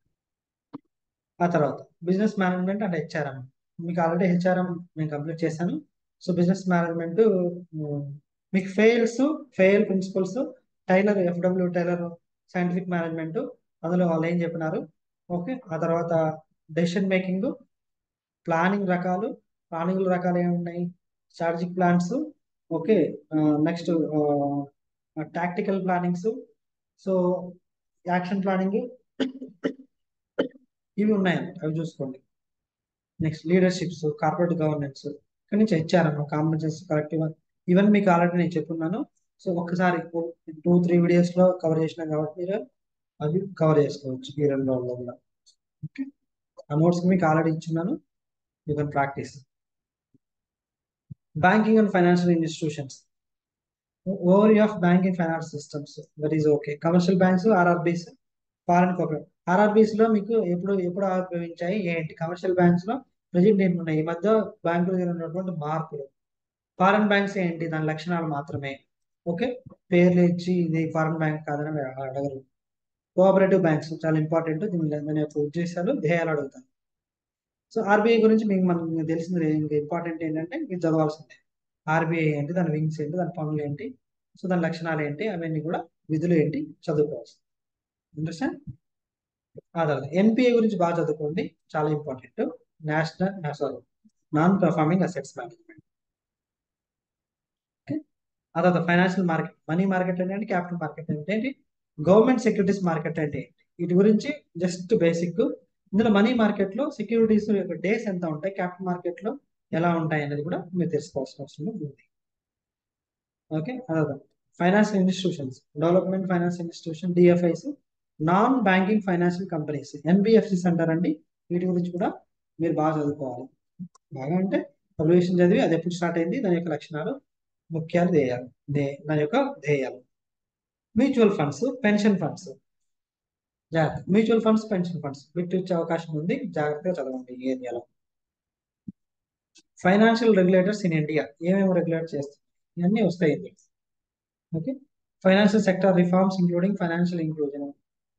ఆ తర్వాత బిజినెస్ మేనేజ్మెంట్ అండ్ హెచ్ఆర్ఎం మీకు ఆల్రెడీ హెచ్ఆర్ఎం నేను కంప్లీట్ చేశాను సో బిజినెస్ మేనేజ్మెంట్ మీకు Fayol's Fayol principles Taylor FW Taylor scientific management అందులో వాళ్ళు ఏం చెప్పినారు ఓకే ఆ తర్వాత డెసిషన్ మేకింగ్ ప్లానింగ్ రకాలు ప్లానింగ్ రకాలు ఏమున్నాయి strategic plans okay next tactical plannings so action planning ఇవి ఉన్నాయండి అవి చూసుకోండి నెక్స్ట్ లీడర్షిప్స్ కార్పొరేట్ గవర్నెన్స్ ఇక్కడ నుంచి హెచ్ఆర్ అన్న కాంబినేషన్స్ కరెక్టివ్ ఇవన్నీ మీకు ఆల్రెడీ నేను చెప్పున్నాను సో ఒక్కసారి టూ త్రీ వీడియోస్ లో కవర్ చేసినాం కాబట్టి మీరు అవి కవర్ చేసుకోవచ్చు ఈ రెండు రోజుల్లో కూడా ఓకే ఆ నోట్స్ మీకు ఆల్రెడీ ఇచ్చున్నాను you can practice banking and financial institutions over of banking finance systems that is okay commercial banks RRBs foreign corporate RRBs లో మీకు ఎప్పుడు ఎప్పుడు ఆవిర్భవించాయి ఏంటి కమర్షియల్ బ్యాంక్స్ లో ప్రజెంట్ ఏంటి ఉన్నాయి ఈ మధ్య బ్యాంకులు ఉన్నటువంటి మార్పులు ఫారెన్ బ్యాంక్స్ ఏంటి దాని లక్షణాలు మాత్రమే ఓకే పేర్లు ఇచ్చి ఇది ఫారెన్ బ్యాంక్ కాదని అడగరు కోఆపరేటివ్ బ్యాంక్స్ చాలా ఇంపార్టెంట్ దీని దాని యొక్క ఉద్దేశాలు ధ్యేయాలు అడుగుతాను సో ఆర్బీఐ గురించి మీకు మనకు తెలిసింది ఇంకా ఇంపార్టెంట్ ఏంటంటే మీరు చదవాల్సిందే ఆర్బీఐ ఏంటి దాని వింగ్స్ ఏంటి దాని పనులు ఏంటి సో దాని లక్షణాలు ఏంటి అవన్నీ కూడా విధులు ఏంటి చదువుకోవాల్సింది అండర్స్టాండ్ ఆ తర్వాత ఎన్పిఏ గురించి బాగా చదువుకోండి చాలా important national sorry non performing assets management okay ఆ తర్వాత ఫైనాన్షియల్ మార్కెట్ మనీ మార్కెట్ అంటే ఏంటి క్యాపిటల్ మార్కెట్ అంటే ఏంటి గవర్నమెంట్ సెక్యూరిటీస్ మార్కెట్ అంటే ఏంటి వీటి గురించి జస్ట్ బేసిక్ ఇందులో మనీ మార్కెట్ లో సెక్యూరిటీస్ యొక్క డేస్ ఎంత ఉంటాయి క్యాపిటల్ మార్కెట్ లో ఎలా ఉంటాయి అనేది కూడా మీరు తెలుసుకోవాల్సిన అవసరం ఉంది ఓకే అదే financial institutions development finance institution DFIs non banking financial companies NBFCs అంటారండి వీటి గురించి కూడా మీరు బాగా చదువుకోవాలి బాగా అంటే పబ్లికేషన్ చదివి అది ఎప్పుడు స్టార్ట్ అయింది దాని యొక్క లక్షణాలు ముఖ్యాలు ధ్యేయాలు దాని యొక్క ధ్యేయాలు మ్యూచువల్ ఫండ్స్ పెన్షన్ ఫండ్స్ జాగ్రత్త mutual funds pension funds bit వచ్చే అవకాశం ఉంది జాగ్రత్తగా చదవండి ఈ ఏరియాలో ఫైనాన్షియల్ రెగ్యులేటర్స్ ఇన్ ఇండియా ఏమేమి రెగ్యులేట్ చేస్తాయి ఇవన్నీ వస్తాయి okay financial sector reforms including financial inclusion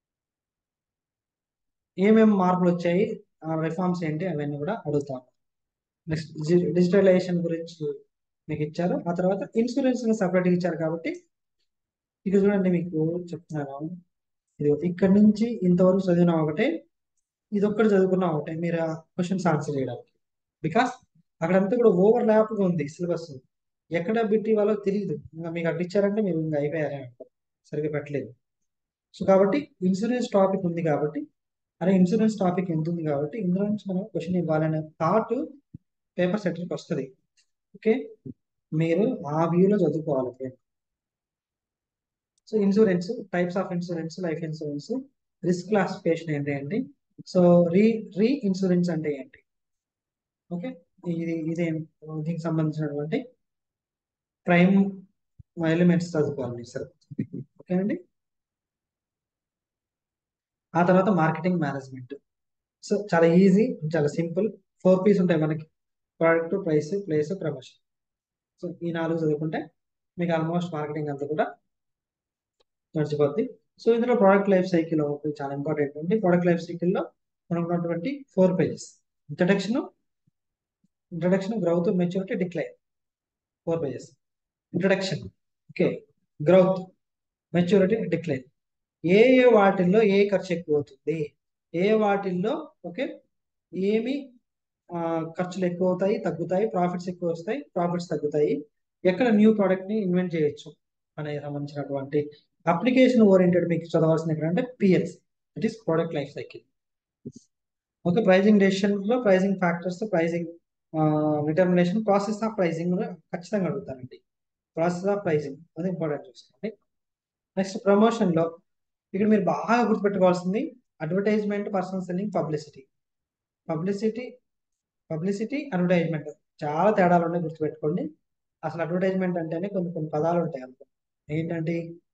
ఏమేమి మార్పులు వచ్చాయి ఆ రిఫార్మ్స్ ఏంటి అవన్నీ కూడా అడుగుతాం నెక్స్ట్ డిజిటలైజేషన్ గురించి మీకు ఇచ్చారు ఆ తర్వాత ఇన్సూరెన్స్ సపరేట్గా ఇచ్చారు కాబట్టి ఇక చూడండి మీకు చెప్తున్నాను ఇది ఇక్కడ నుంచి ఇంతవరకు చదివిన ఒకటే ఇది ఒక్కటి చదువుకున్న ఒకటే మీరు క్వశ్చన్స్ ఆన్సర్ చేయడానికి బికాస్ అక్కడంతా కూడా ఓవర్ ల్యాప్గా ఉంది సిలబస్ ఎక్కడ బిట్టి వాళ్ళో తెలియదు ఇంకా మీకు అడ్డు ఇచ్చారంటే మీరు ఇంకా అయిపోయారే అంటారు సరిగ్గా పెట్టలేదు సో కాబట్టి ఇన్సూరెన్స్ టాపిక్ ఉంది కాబట్టి అరే ఇన్సూరెన్స్ టాపిక్ ఎంత ఉంది కాబట్టి ఇందులో నుంచి మనం క్వశ్చన్ ఇవ్వాలనే థాట్ పేపర్ సెటర్కి వస్తుంది ఓకే మీరు ఆ వ్యూలో చదువుకోవాలి so insurance types of insurance life insurance risk classification ఏంటి అండి సో రీ రీ ఇన్సూరెన్స్ అంటే ఏంటి ఓకే ఇది ఇదే దీనికి సంబంధించినటువంటి ప్రైమ్ ఎలిమెంట్స్ చదువుకోవాలి సార్ ఓకే అండి ఆ తర్వాత మార్కెటింగ్ మేనేజ్మెంట్ సో చాలా ఈజీ చాలా సింపుల్ ఫోర్ పీస్ ఉంటాయి మనకి product price place promotion so ఈ నాలుగు చదువుకుంటే మీకు ఆల్మోస్ట్ మార్కెటింగ్ అంతా కూడా నడిచిపోద్ది సో ఇందులో ప్రోడక్ట్ లైఫ్ సైకిల్ ఒకటి చాలా ఇంపార్టెంట్ ఉంది ప్రోడక్ట్ లైఫ్ సైకిల్లో మనకు ఉన్నటువంటి four phases introduction introduction growth maturity decline four phases introduction okay growth maturity decline ఏ ఏ వాటిల్లో ఏ ఖర్చు ఎక్కువ అవుతుంది ఏ వాటిల్లో ఓకే ఏమి ఖర్చులు ఎక్కువ అవుతాయి తగ్గుతాయి ప్రాఫిట్స్ ఎక్కువ వస్తాయి ప్రాఫిట్స్ తగ్గుతాయి ఎక్కడ న్యూ ప్రోడక్ట్ ని ఇన్వెంట్ చేయొచ్చు అనే సంబంధించినటువంటి అప్లికేషన్ ఓరియంటెడ్ మీకు చదవాల్సిన ఎక్కడంటే PLs it is product life cycle okay pricing decision లో pricing factors pricing determination process of pricing ఖచ్చితంగా అడుగుతానండి ప్రాసెస్ ఆఫ్ ప్రైజింగ్ అది ఇంపార్టెంట్ చూసుకోండి నెక్స్ట్ ప్రమోషన్ లో ఇక్కడ మీరు బాగా గుర్తుపెట్టుకోవాల్సింది advertisement personal selling publicity publicity publicity advertisement చాలా తేడాలు ఉన్నాయి గుర్తుపెట్టుకోండి అసలు అడ్వర్టైజ్మెంట్ అంటేనే కొన్ని కొన్ని పదాలు ఉంటాయి అందులో ఏంటంటే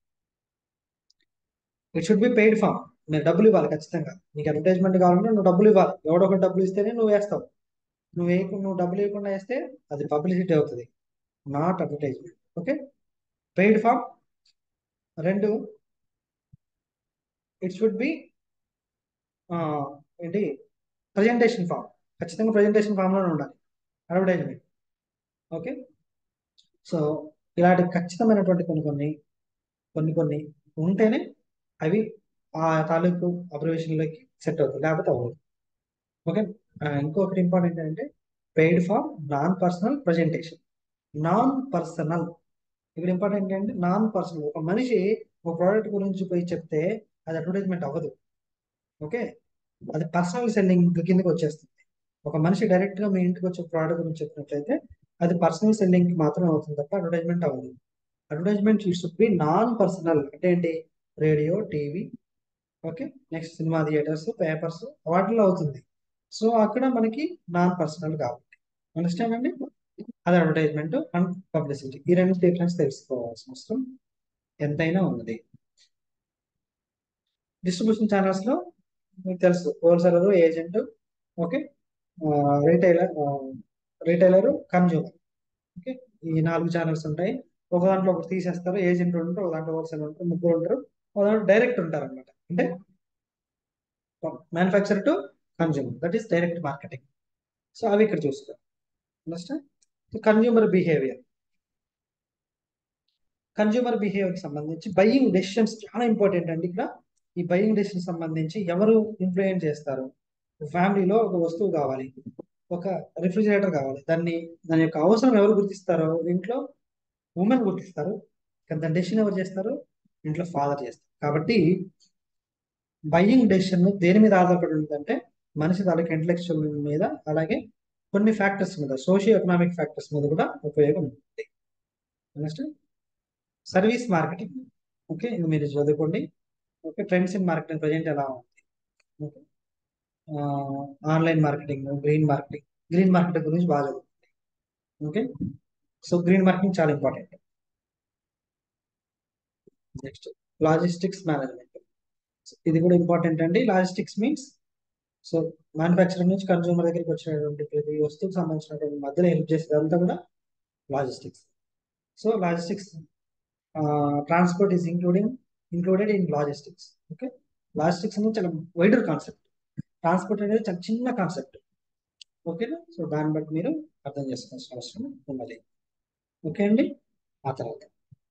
it should be paid form మీరు డబ్బులు ఇవ్వాలి ఖచ్చితంగా నీకు అడ్వర్టైజ్మెంట్ కావాలంటే నువ్వు డబ్బులు ఇవ్వాలి ఎవడో ఒకటి డబ్బులు ఇస్తేనే నువ్వు వేస్తావు నువ్వు వేయకుండా నువ్వు డబ్బులు ఇవ్వకుండా వేస్తే అది పబ్లిసిటీ అవుతుంది not advertisement okay paid form రెండు ఇట్ షుడ్ బి ఏంటి ప్రజెంటేషన్ ఫామ్ ఖచ్చితంగా ప్రజెంటేషన్ ఫామ్లోనే ఉండాలి అడ్వర్టైజ్మెంట్ ఓకే సో ఇలాంటి ఖచ్చితమైనటువంటి కొన్ని కొన్ని కొన్ని కొన్ని ఉంటేనే అవి ఆ తాలూకు అబ్జర్వేషన్లోకి సెట్ అవుతుంది లేకపోతే అవ్వదు ఓకే ఇంకొకటి ఇంపార్టెంట్ ఏంటంటే paid for non personal presentation non personal ఇక్కడ ఇంపార్టెంట్ ఏంటంటే నాన్ పర్సనల్ ఒక మనిషి ఒక ప్రోడక్ట్ గురించి పోయి చెప్తే అది అడ్వర్టైజ్మెంట్ అవ్వదు ఓకే అది పర్సనల్ సెల్లింగ్ కిందకి వచ్చేస్తుంది ఒక మనిషి డైరెక్ట్ గా మీ ఇంటికి వచ్చే ప్రోడక్ట్ గురించి చెప్పినట్లయితే అది పర్సనల్ సెల్లింగ్ కి మాత్రమే అవుతుంది తప్ప అడ్వర్టైజ్మెంట్ అవ్వదు advertisement should be non personal అంటే ఏంటి radio TV okay next cinema theatres papers వాటిలో అవుతుంది సో అక్కడ మనకి నాన్ పర్సనల్ కాబట్టి అండర్స్టాండ్ అండి అది అడ్వర్టైజ్మెంట్ అండ్ పబ్లిసిటీ ఈ రెండు డిఫరెన్స్ తెలుసుకోవాల్సిన అవసరం ఎంతైనా ఉన్నది డిస్ట్రిబ్యూషన్ ఛానల్స్ లో మీకు తెలుసు wholesaler agent okay retailer retailer consumer okay ఈ నాలుగు ఛానల్స్ ఉంటాయి ఒక దాంట్లో ఒకటి తీసేస్తారు ఏజెంట్ ఉంటారు ఒక దాంట్లో హోల్సేల్ ఉంటారు ముగ్గురు ఉంటారు ఒక దాంట్లో డైరెక్ట్ ఉంటారు అనమాట అంటే manufacture to consumer that is direct marketing so అవి ఇక్కడ చూస్తారు understand consumer behaviour consumer behaviour సంబంధించి బయింగ్ డెసిషన్స్ చాలా ఇంపార్టెంట్ అండి ఇక్కడ ఈ బయింగ్ డెసిషన్ సంబంధించి ఎవరు ఇన్ఫ్లుయెన్స్ చేస్తారు ఫ్యామిలీలో ఒక వస్తువు కావాలి ఒక రిఫ్రిజిరేటర్ కావాలి దాన్ని దాని యొక్క అవసరం ఎవరు గుర్తిస్తారో ఇంట్లో ఉమెన్ గుర్తిస్తారు కానీ దాని డెసిషన్ ఎవరు చేస్తారు ఇంట్లో ఫాదర్ చేస్తారు కాబట్టి బయింగ్ డెసిషన్ దేని మీద ఆధారపడి ఉంటుందంటే మనిషి తాలూకు ఇంటలెక్చువల్ మీద అలాగే కొన్ని ఫ్యాక్టర్స్ మీద సోషియో ఎకనామిక్ ఫ్యాక్టర్స్ మీద కూడా ఉపయోగం ఉంటుంది నెక్స్ట్ సర్వీస్ మార్కెటింగ్ ఓకే ఇది మీరు చదువుకోండి okay trends in marketing present ఎలా ఉంది okay online marketing green marketing green marketing గురించి బాగా చదువుతుంది ఓకే సో గ్రీన్ మార్కెటింగ్ చాలా ఇంపార్టెంట్ నెక్స్ట్ లాజిస్టిక్స్ మేనేజ్మెంట్ ఇది కూడా ఇంపార్టెంట్ అండి లాజిస్టిక్స్ మీన్స్ సో మ్యానుఫ్యాక్చరింగ్ నుంచి కన్జ్యూమర్ దగ్గరికి వచ్చినటువంటి ప్రతి వస్తువుకి సంబంధించినటువంటి మధ్యలో హెల్ప్ చేసేదంతా కూడా logistics so logistics transport is including included in logistics okay logistics అనేది చాలా వైడర్ కాన్సెప్ట్ ట్రాన్స్పోర్ట్ అనేది చాలా చిన్న కాన్సెప్ట్ ఓకేనా సో దాన్ని బట్టి మీరు అర్థం చేసుకోవాల్సిన అవసరం ఉన్నది ఓకే అండి ఆ తర్వాత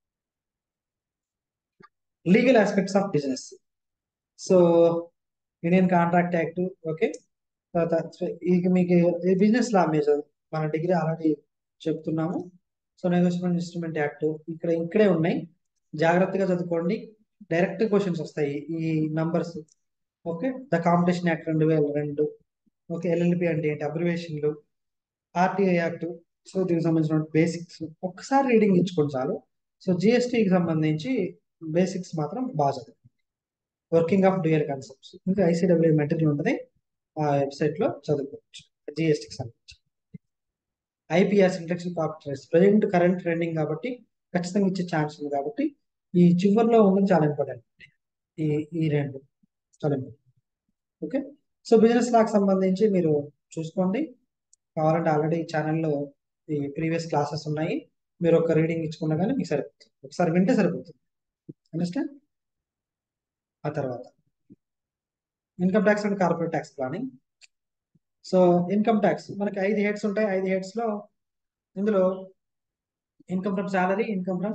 legal aspects of business so Indian contract act okay తర్వాత ఇక మీకు ఈ బిజినెస్ లా మీరు మన డిగ్రీ ఆల్రెడీ చెప్తున్నాము సో నెగోషియబుల్ ఇన్స్ట్రుమెంట్ యాక్ట్ ఇక్కడ ఇక్కడే ఉన్నాయి జాగ్రత్తగా చదువుకోండి డైరెక్ట్ క్వశ్చన్స్ వస్తాయి ఈ numbers okay the competition act రెండు వేల రెండు ఓకే ఎల్ఎల్పి అంటే ఏంటి అబ్రివేషన్లు ఆర్టీఐ యాక్ట్ సో దీనికి సంబంధించిన బేసిక్స్ ఒక్కసారి రీడింగ్ ఇచ్చుకోండి చాలు సో జిఎస్టీకి సంబంధించి బేసిక్స్ మాత్రం బాగా చదువు వర్కింగ్ ఆఫ్ డ్యూయల్ కాన్సెప్ట్స్ ఇంకా ఐసీడబ్ల్యూ మెటీరియల్ ఉంటుంది ఆ వెబ్సైట్ లో చదువుకోవచ్చు జిఎస్టీకి సంబంధించి IPR intellectual property rights present current trending కాబట్టి ఖచ్చితంగా ఇచ్చే ఛాన్స్ ఉంది కాబట్టి ఈ చివరిలో ఉన్నది చాలా ఇంపార్టెంట్ ఈ ఈ రెండు చాలా ఇంపార్టెంట్ ఓకే సో బిజినెస్ లాకి సంబంధించి మీరు చూసుకోండి కావాలంటే ఆల్రెడీ ఈ ఛానల్లో ఈ ప్రీవియస్ క్లాసెస్ ఉన్నాయి మీరు ఒక రీడింగ్ ఇచ్చుకున్నా కానీ మీకు సరిపోతుంది ఒకసారి వింటే సరిపోతుంది అండర్స్టాండ్ ఆ తర్వాత income tax and corporate tax planning so income tax మనకి ఐదు హెడ్స్ ఉంటాయి ఐదు హెడ్స్ లో ఇందులో income from salary income from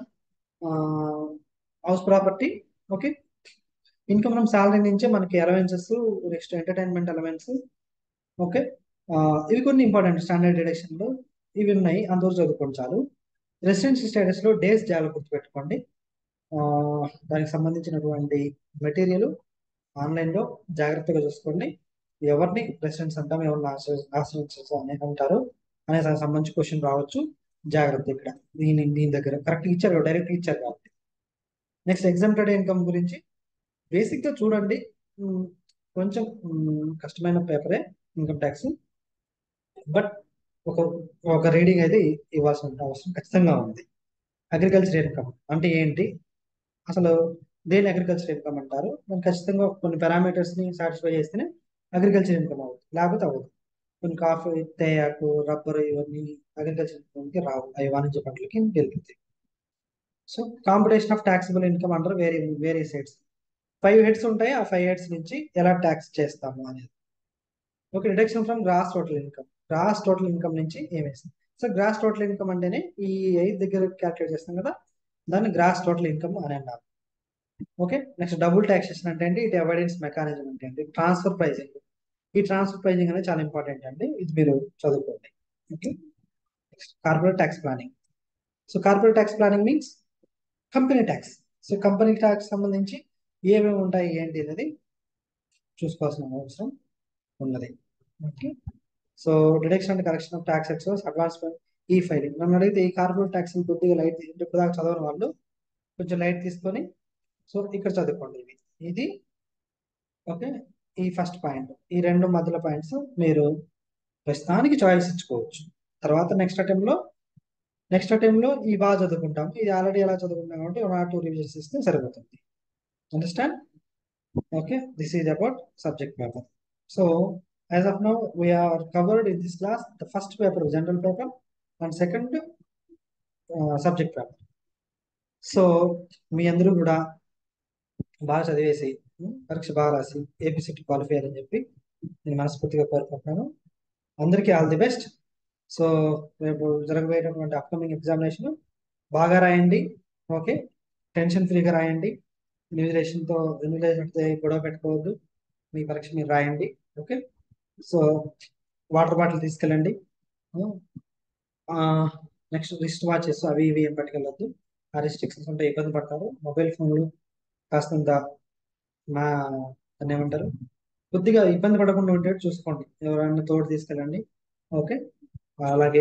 house property okay income from salary నుంచే మనకి allowances next entertainment allowance okay ఇవి కొన్ని ఇంపార్టెంట్ స్టాండర్డ్ డిడక్షన్ లో ఇవి ఉన్నాయి అందరూ చదువుకోండి చాలు రెసిడెన్షియల్ స్టేటస్ లో డేస్ జాగ్రత్త గుర్తుపెట్టుకోండి దానికి సంబంధించినటువంటి మెటీరియల్ ఆన్లైన్ లో జాగ్రత్తగా చూసుకోండి ఎవరిని రెసిడెంట్స్ అంటాం ఎవరిని ఆశ్రయించారు అని అంటారు అనే దానికి సంబంధించి క్వశ్చన్ రావచ్చు జాగ్రత్త ఇక్కడ దీని దీని దగ్గర కరెక్ట్ ఇచ్చారు డైరెక్ట్ ఇచ్చారు కాబట్టి నెక్స్ట్ ఎగ్జామ్టెడ్ ఇన్కమ్ గురించి బేసిక్ గా చూడండి కొంచెం కష్టమైన పేపరే ఇన్కమ్ ట్యాక్స్ బట్ ఒక ఒక రీడింగ్ అయితే ఇవ్వాల్సిన అవసరం ఖచ్చితంగా ఉంది అగ్రికల్చర్ ఇన్కమ్ అంటే ఏంటి అసలు దేని అగ్రికల్చర్ ఇన్కమ్ అంటారు దాన్ని ఖచ్చితంగా కొన్ని పారామీటర్స్ ని సాటిస్ఫై చేస్తేనే అగ్రికల్చర్ ఇన్కమ్ అవుతుంది లేకపోతే అవ్వదు కొన్ని కాఫీ తేయాకు రబ్బర్ ఇవన్నీ అగ్రికల్చర్ ఇన్కమ్కి రావు అవి వాణిజ్య పంటలకి వెళ్తుంది so competition of taxable income అంటారు వేరే వేరే సైడ్స్ ఫైవ్ హెడ్స్ ఉంటాయి ఆ ఫైవ్ హెడ్స్ నుంచి ఎలా ట్యాక్స్ చేస్తాము అనేది okay deduction from gross total income gross total income నుంచి ఏమేస్తుంది సో గ్రాస్ టోటల్ ఇన్కమ్ అంటేనే ఈ ఐదు దగ్గర క్యాల్కులేట్ చేస్తాం కదా దాన్ని గ్రాస్ టోటల్ ఇన్కమ్ అని అన్నారు ఓకే నెక్స్ట్ డబుల్ ట్యాక్సేషన్ అంటే ఏంటి ఇటు అవాయిడెన్స్ మెకానిజం అంటే ఏంటి ట్రాన్స్ఫర్ ప్రైజింగ్ ఈ ట్రాన్స్ఫర్ ప్రైజింగ్ అనేది చాలా ఇంపార్టెంట్ అండి ఇది మీరు చదువుకోండి okay next corporate tax planning so corporate tax planning means company tax so company tax సంబంధించి ఏమేమి ఉంటాయి ఏంటి అనేది చూసుకోవాల్సిన అవసరం ఉన్నది okay so deduction and correction of tax excess advancement ఈ ఫైలింగ్ నన్ను అడిగితే ఈ కార్పొరేట్ ట్యాక్స్ కొద్దిగా లైట్ ఇప్పుడు దాకా చదవని వాళ్ళు కొంచెం లైట్ తీసుకొని సో ఇక్కడ చదువుకోండి ఇది ఇది ఓకే ఈ ఫస్ట్ పాయింట్ ఈ రెండు మధ్యలో పాయింట్స్ మీరు ప్రస్తుతానికి చాయిస్ ఇచ్చుకోవచ్చు తర్వాత నెక్స్ట్ అటెంప్ట్లో నెక్స్ట్ అటెంప్ట్లో ఈ బాగా చదువుకుంటాము ఇది ఆల్రెడీ ఎలా చదువుకుంటాం కాబట్టి వన్ ఆర్ టూ రివిజన్స్ ఇస్తే సరిపోతుంది understand okay this is about subject paper so as of now we are covered in this class the first paper general paper and second uh, subject paper so మీ అందరూ కూడా బాగా చదివేసి ఉం, పరీక్ష బాగా రాసి ఏపీసీటీ క్వాలిఫై అయ్యారని చెప్పి నేను మనస్ఫూర్తిగా కోరుకుంటున్నాను అందరికీ ఆల్ ది బెస్ట్ సో రేపు జరగబోయేటటువంటి అప్కమింగ్ ఎగ్జామినేషన్ బాగా రాయండి ఓకే టెన్షన్ ఫ్రీగా రాయండి ఇన్విజిలేషన్తో ఇన్విజిలేషన్తో గొడవ పెట్టుకోవద్దు మీ పరీక్ష మీరు రాయండి ఓకే సో వాటర్ బాటిల్ తీసుకెళ్ళండి నెక్స్ట్ రిస్ట్ వాచెస్ అవి ఇవి ఏం పట్టుకెళ్ళొద్దు ఆ రిస్ట్రిక్షన్స్ ఉంటే ఇబ్బంది పడతారు మొబైల్ ఫోన్లు కాస్తంత మా దాన్ని ఏమంటారు కొద్దిగా ఇబ్బంది పడకుండా ఉండేట్టు చూసుకోండి ఎవరైనా తోడు తీసుకెళ్ళండి ఓకే అలాగే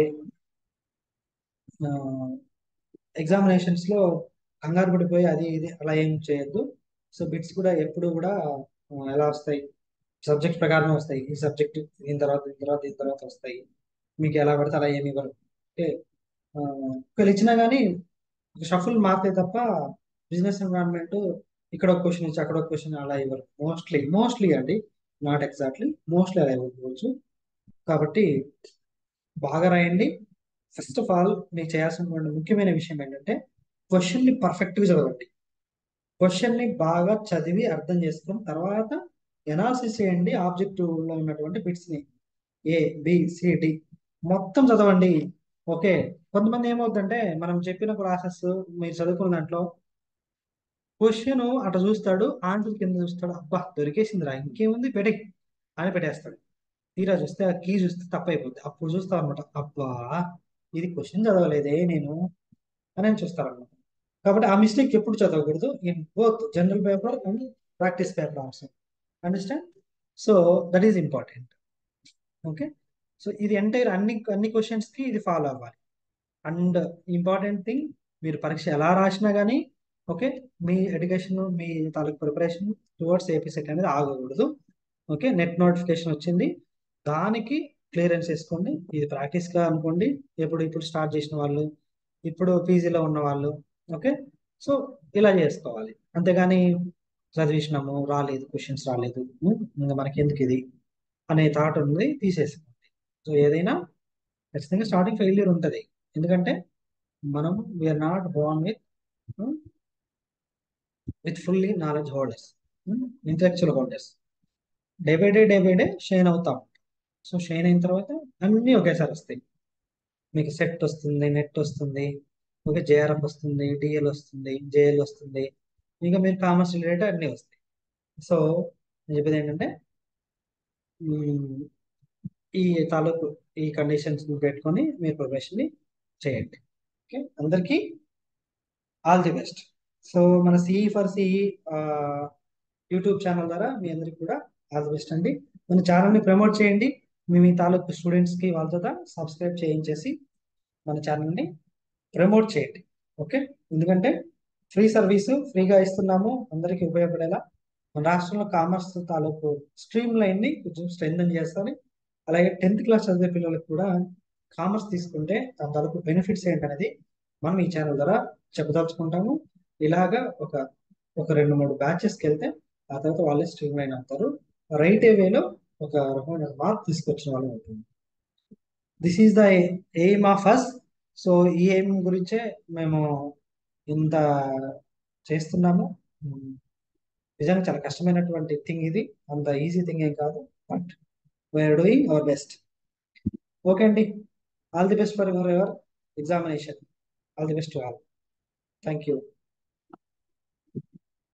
ఎగ్జామినేషన్స్ లో కంగారు పడిపోయి అది ఇది అలా ఏం చేయొద్దు సో బిట్స్ కూడా ఎప్పుడు కూడా ఆ, ఎలా వస్తాయి సబ్జెక్ట్ ప్రకారమే వస్తాయి ఈ సబ్జెక్ట్ దీని తర్వాత దీని తర్వాత దీని తర్వాత వస్తాయి మీకు ఎలా పడితే అలా ఏమి ఇవ్వరు ఓకే ఆ, ఒకవేళ ఇచ్చినా కానీ షఫుల్ మారుతాయి తప్ప బిజినెస్ ఎన్విరాన్మెంట్ ఇక్కడ ఒక క్వశ్చన్ ఇచ్చి అక్కడ ఒక క్వశ్చన్ అలా ఇవ్వరు మోస్ట్లీ మోస్ట్లీ అండి నాట్ ఎగ్జాక్ట్లీ మోస్ట్లీ అలా ఇవ్వకపోవచ్చు కాబట్టి బాగా రాయండి ఫస్ట్ ఆఫ్ ఆల్ మీకు చేయాల్సినటువంటి ముఖ్యమైన విషయం ఏంటంటే క్వశ్చన్ ని పర్ఫెక్ట్ గా చదవండి క్వశ్చన్ ని బాగా చదివి అర్థం చేసుకుని తర్వాత ఎనాలిసిస్ చేయండి ఆబ్జెక్టివ్ లో ఉన్నటువంటి బిట్స్ ని ఏ బి సి డి మొత్తం చదవండి ఓకే కొంతమంది ఏమవుతుందంటే మనం చెప్పిన ప్రాసెస్ మీరు చదువుకున్న దాంట్లో క్వశ్చన్ అటు చూస్తాడు ఆన్సర్ కింద చూస్తాడు అబ్బా దొరికేసిందిరా ఇంకేముంది పెట్టే అని పెట్టేస్తాడు తీరా చూస్తే ఆ కీ చూస్తే తప్పైపోద్ది అప్పుడు చూస్తాం అనమాట అబ్బా ఇది క్వశ్చన్ చదవలేదే నేను అని చూస్తారు అనమాట కాబట్టి ఆ మిస్టేక్ ఎప్పుడు చదవకూడదు in both general paper and practice paper also understand so that is important okay so ఇది ఎంటైర్ అన్ని అన్ని క్వశ్చన్స్ కి ఇది ఫాలో అవ్వాలి అండ్ ఇంపార్టెంట్ థింగ్ మీరు పరీక్ష ఎలా రాసినా కానీ ఓకే మీ ఎడ్యుకేషన్ మీ తాలూకు ప్రిపరేషన్ టువర్డ్స్ ఏపీ సెట్ అనేది ఆగకూడదు ఓకే నెట్ నోటిఫికేషన్ వచ్చింది దానికి క్లియరెన్స్ వేసుకోండి ఇది ప్రాక్టీస్ గా అనుకోండి ఎప్పుడు ఇప్పుడు స్టార్ట్ చేసిన వాళ్ళు ఇప్పుడు పీజీలో ఉన్న వాళ్ళు ఓకే సో ఇలా చేసుకోవాలి అంతేగాని చదివించినాము రాలేదు క్వశ్చన్స్ రాలేదు ఉమ్, ఇంకా మనకి ఎందుకు ఇది అనే థాట్ ఉంది తీసేసుకోండి సో ఏదైనా ఖచ్చితంగా స్టార్టింగ్ ఫెయిల్యూర్ ఉంటుంది ఎందుకంటే మనం we're not born with with fully knowledge holders intellectual holders day by day day by day shine అవుతాం సో షైన్ అయిన తర్వాత అన్నీ ఒకేసారి వస్తాయి మీకు సెట్ వస్తుంది నెట్ వస్తుంది ఓకే జేఆర్ఎఫ్ వస్తుంది డిఎల్ వస్తుంది జేఎల్ వస్తుంది ఇంకా మీరు కామర్స్ రిలేటెడ్ అన్నీ వస్తాయి సో నేను చెప్పేది ఏంటంటే మ్మ్, ఈ తాలూకు ఈ కండిషన్స్ పెట్టుకొని మీరు ప్రిపరేషన్ చేయండి ఓకే అందరికీ ఆల్ ది బెస్ట్ సో మన CE for CE YouTube channel ద్వారా మీ అందరికి కూడా ఆల్ ది బెస్ట్ అండి మన ఛానల్ని ప్రమోట్ చేయండి మీ మీ తాలూకు స్టూడెంట్స్కి వాళ్ళతో సబ్స్క్రైబ్ చేయించేసి మన ఛానల్ని ప్రమోట్ చేయండి ఓకే ఎందుకంటే ఫ్రీ సర్వీసు ఫ్రీగా ఇస్తున్నాము అందరికీ ఉపయోగపడేలా మన రాష్ట్రంలో కామర్స్ తాలూకు స్ట్రీమ్ లైన్ని కొంచెం స్ట్రెంథన్ చేస్తాను అలాగే టెన్త్ క్లాస్ చదివే పిల్లలకు కూడా కామర్స్ తీసుకుంటే దాని తాలూకు బెనిఫిట్స్ ఏంటనేది మనం ఈ ఛానల్ ద్వారా చెప్పదలుచుకుంటాము ఇలాగా ఒక ఒక రెండు మూడు బ్యాచెస్కి వెళ్తే ఆ తర్వాత వాళ్ళే స్ట్రీమ్ లైన్ అవుతారు రైట్ వేలో ఒక రకమైన మార్క్ తీసుకొచ్చిన వాళ్ళు ఉంటుంది this is the aim of us so ఈ ఎయిమ్ గురించే మేము ఇంత చేస్తున్నాము ఉమ్, నిజంగా చాలా కష్టమైనటువంటి థింగ్ ఇది అంత ఈజీ థింగ్ ఏం కాదు but we're doing our best okay అండి all the best for your your examination all the best to all thank you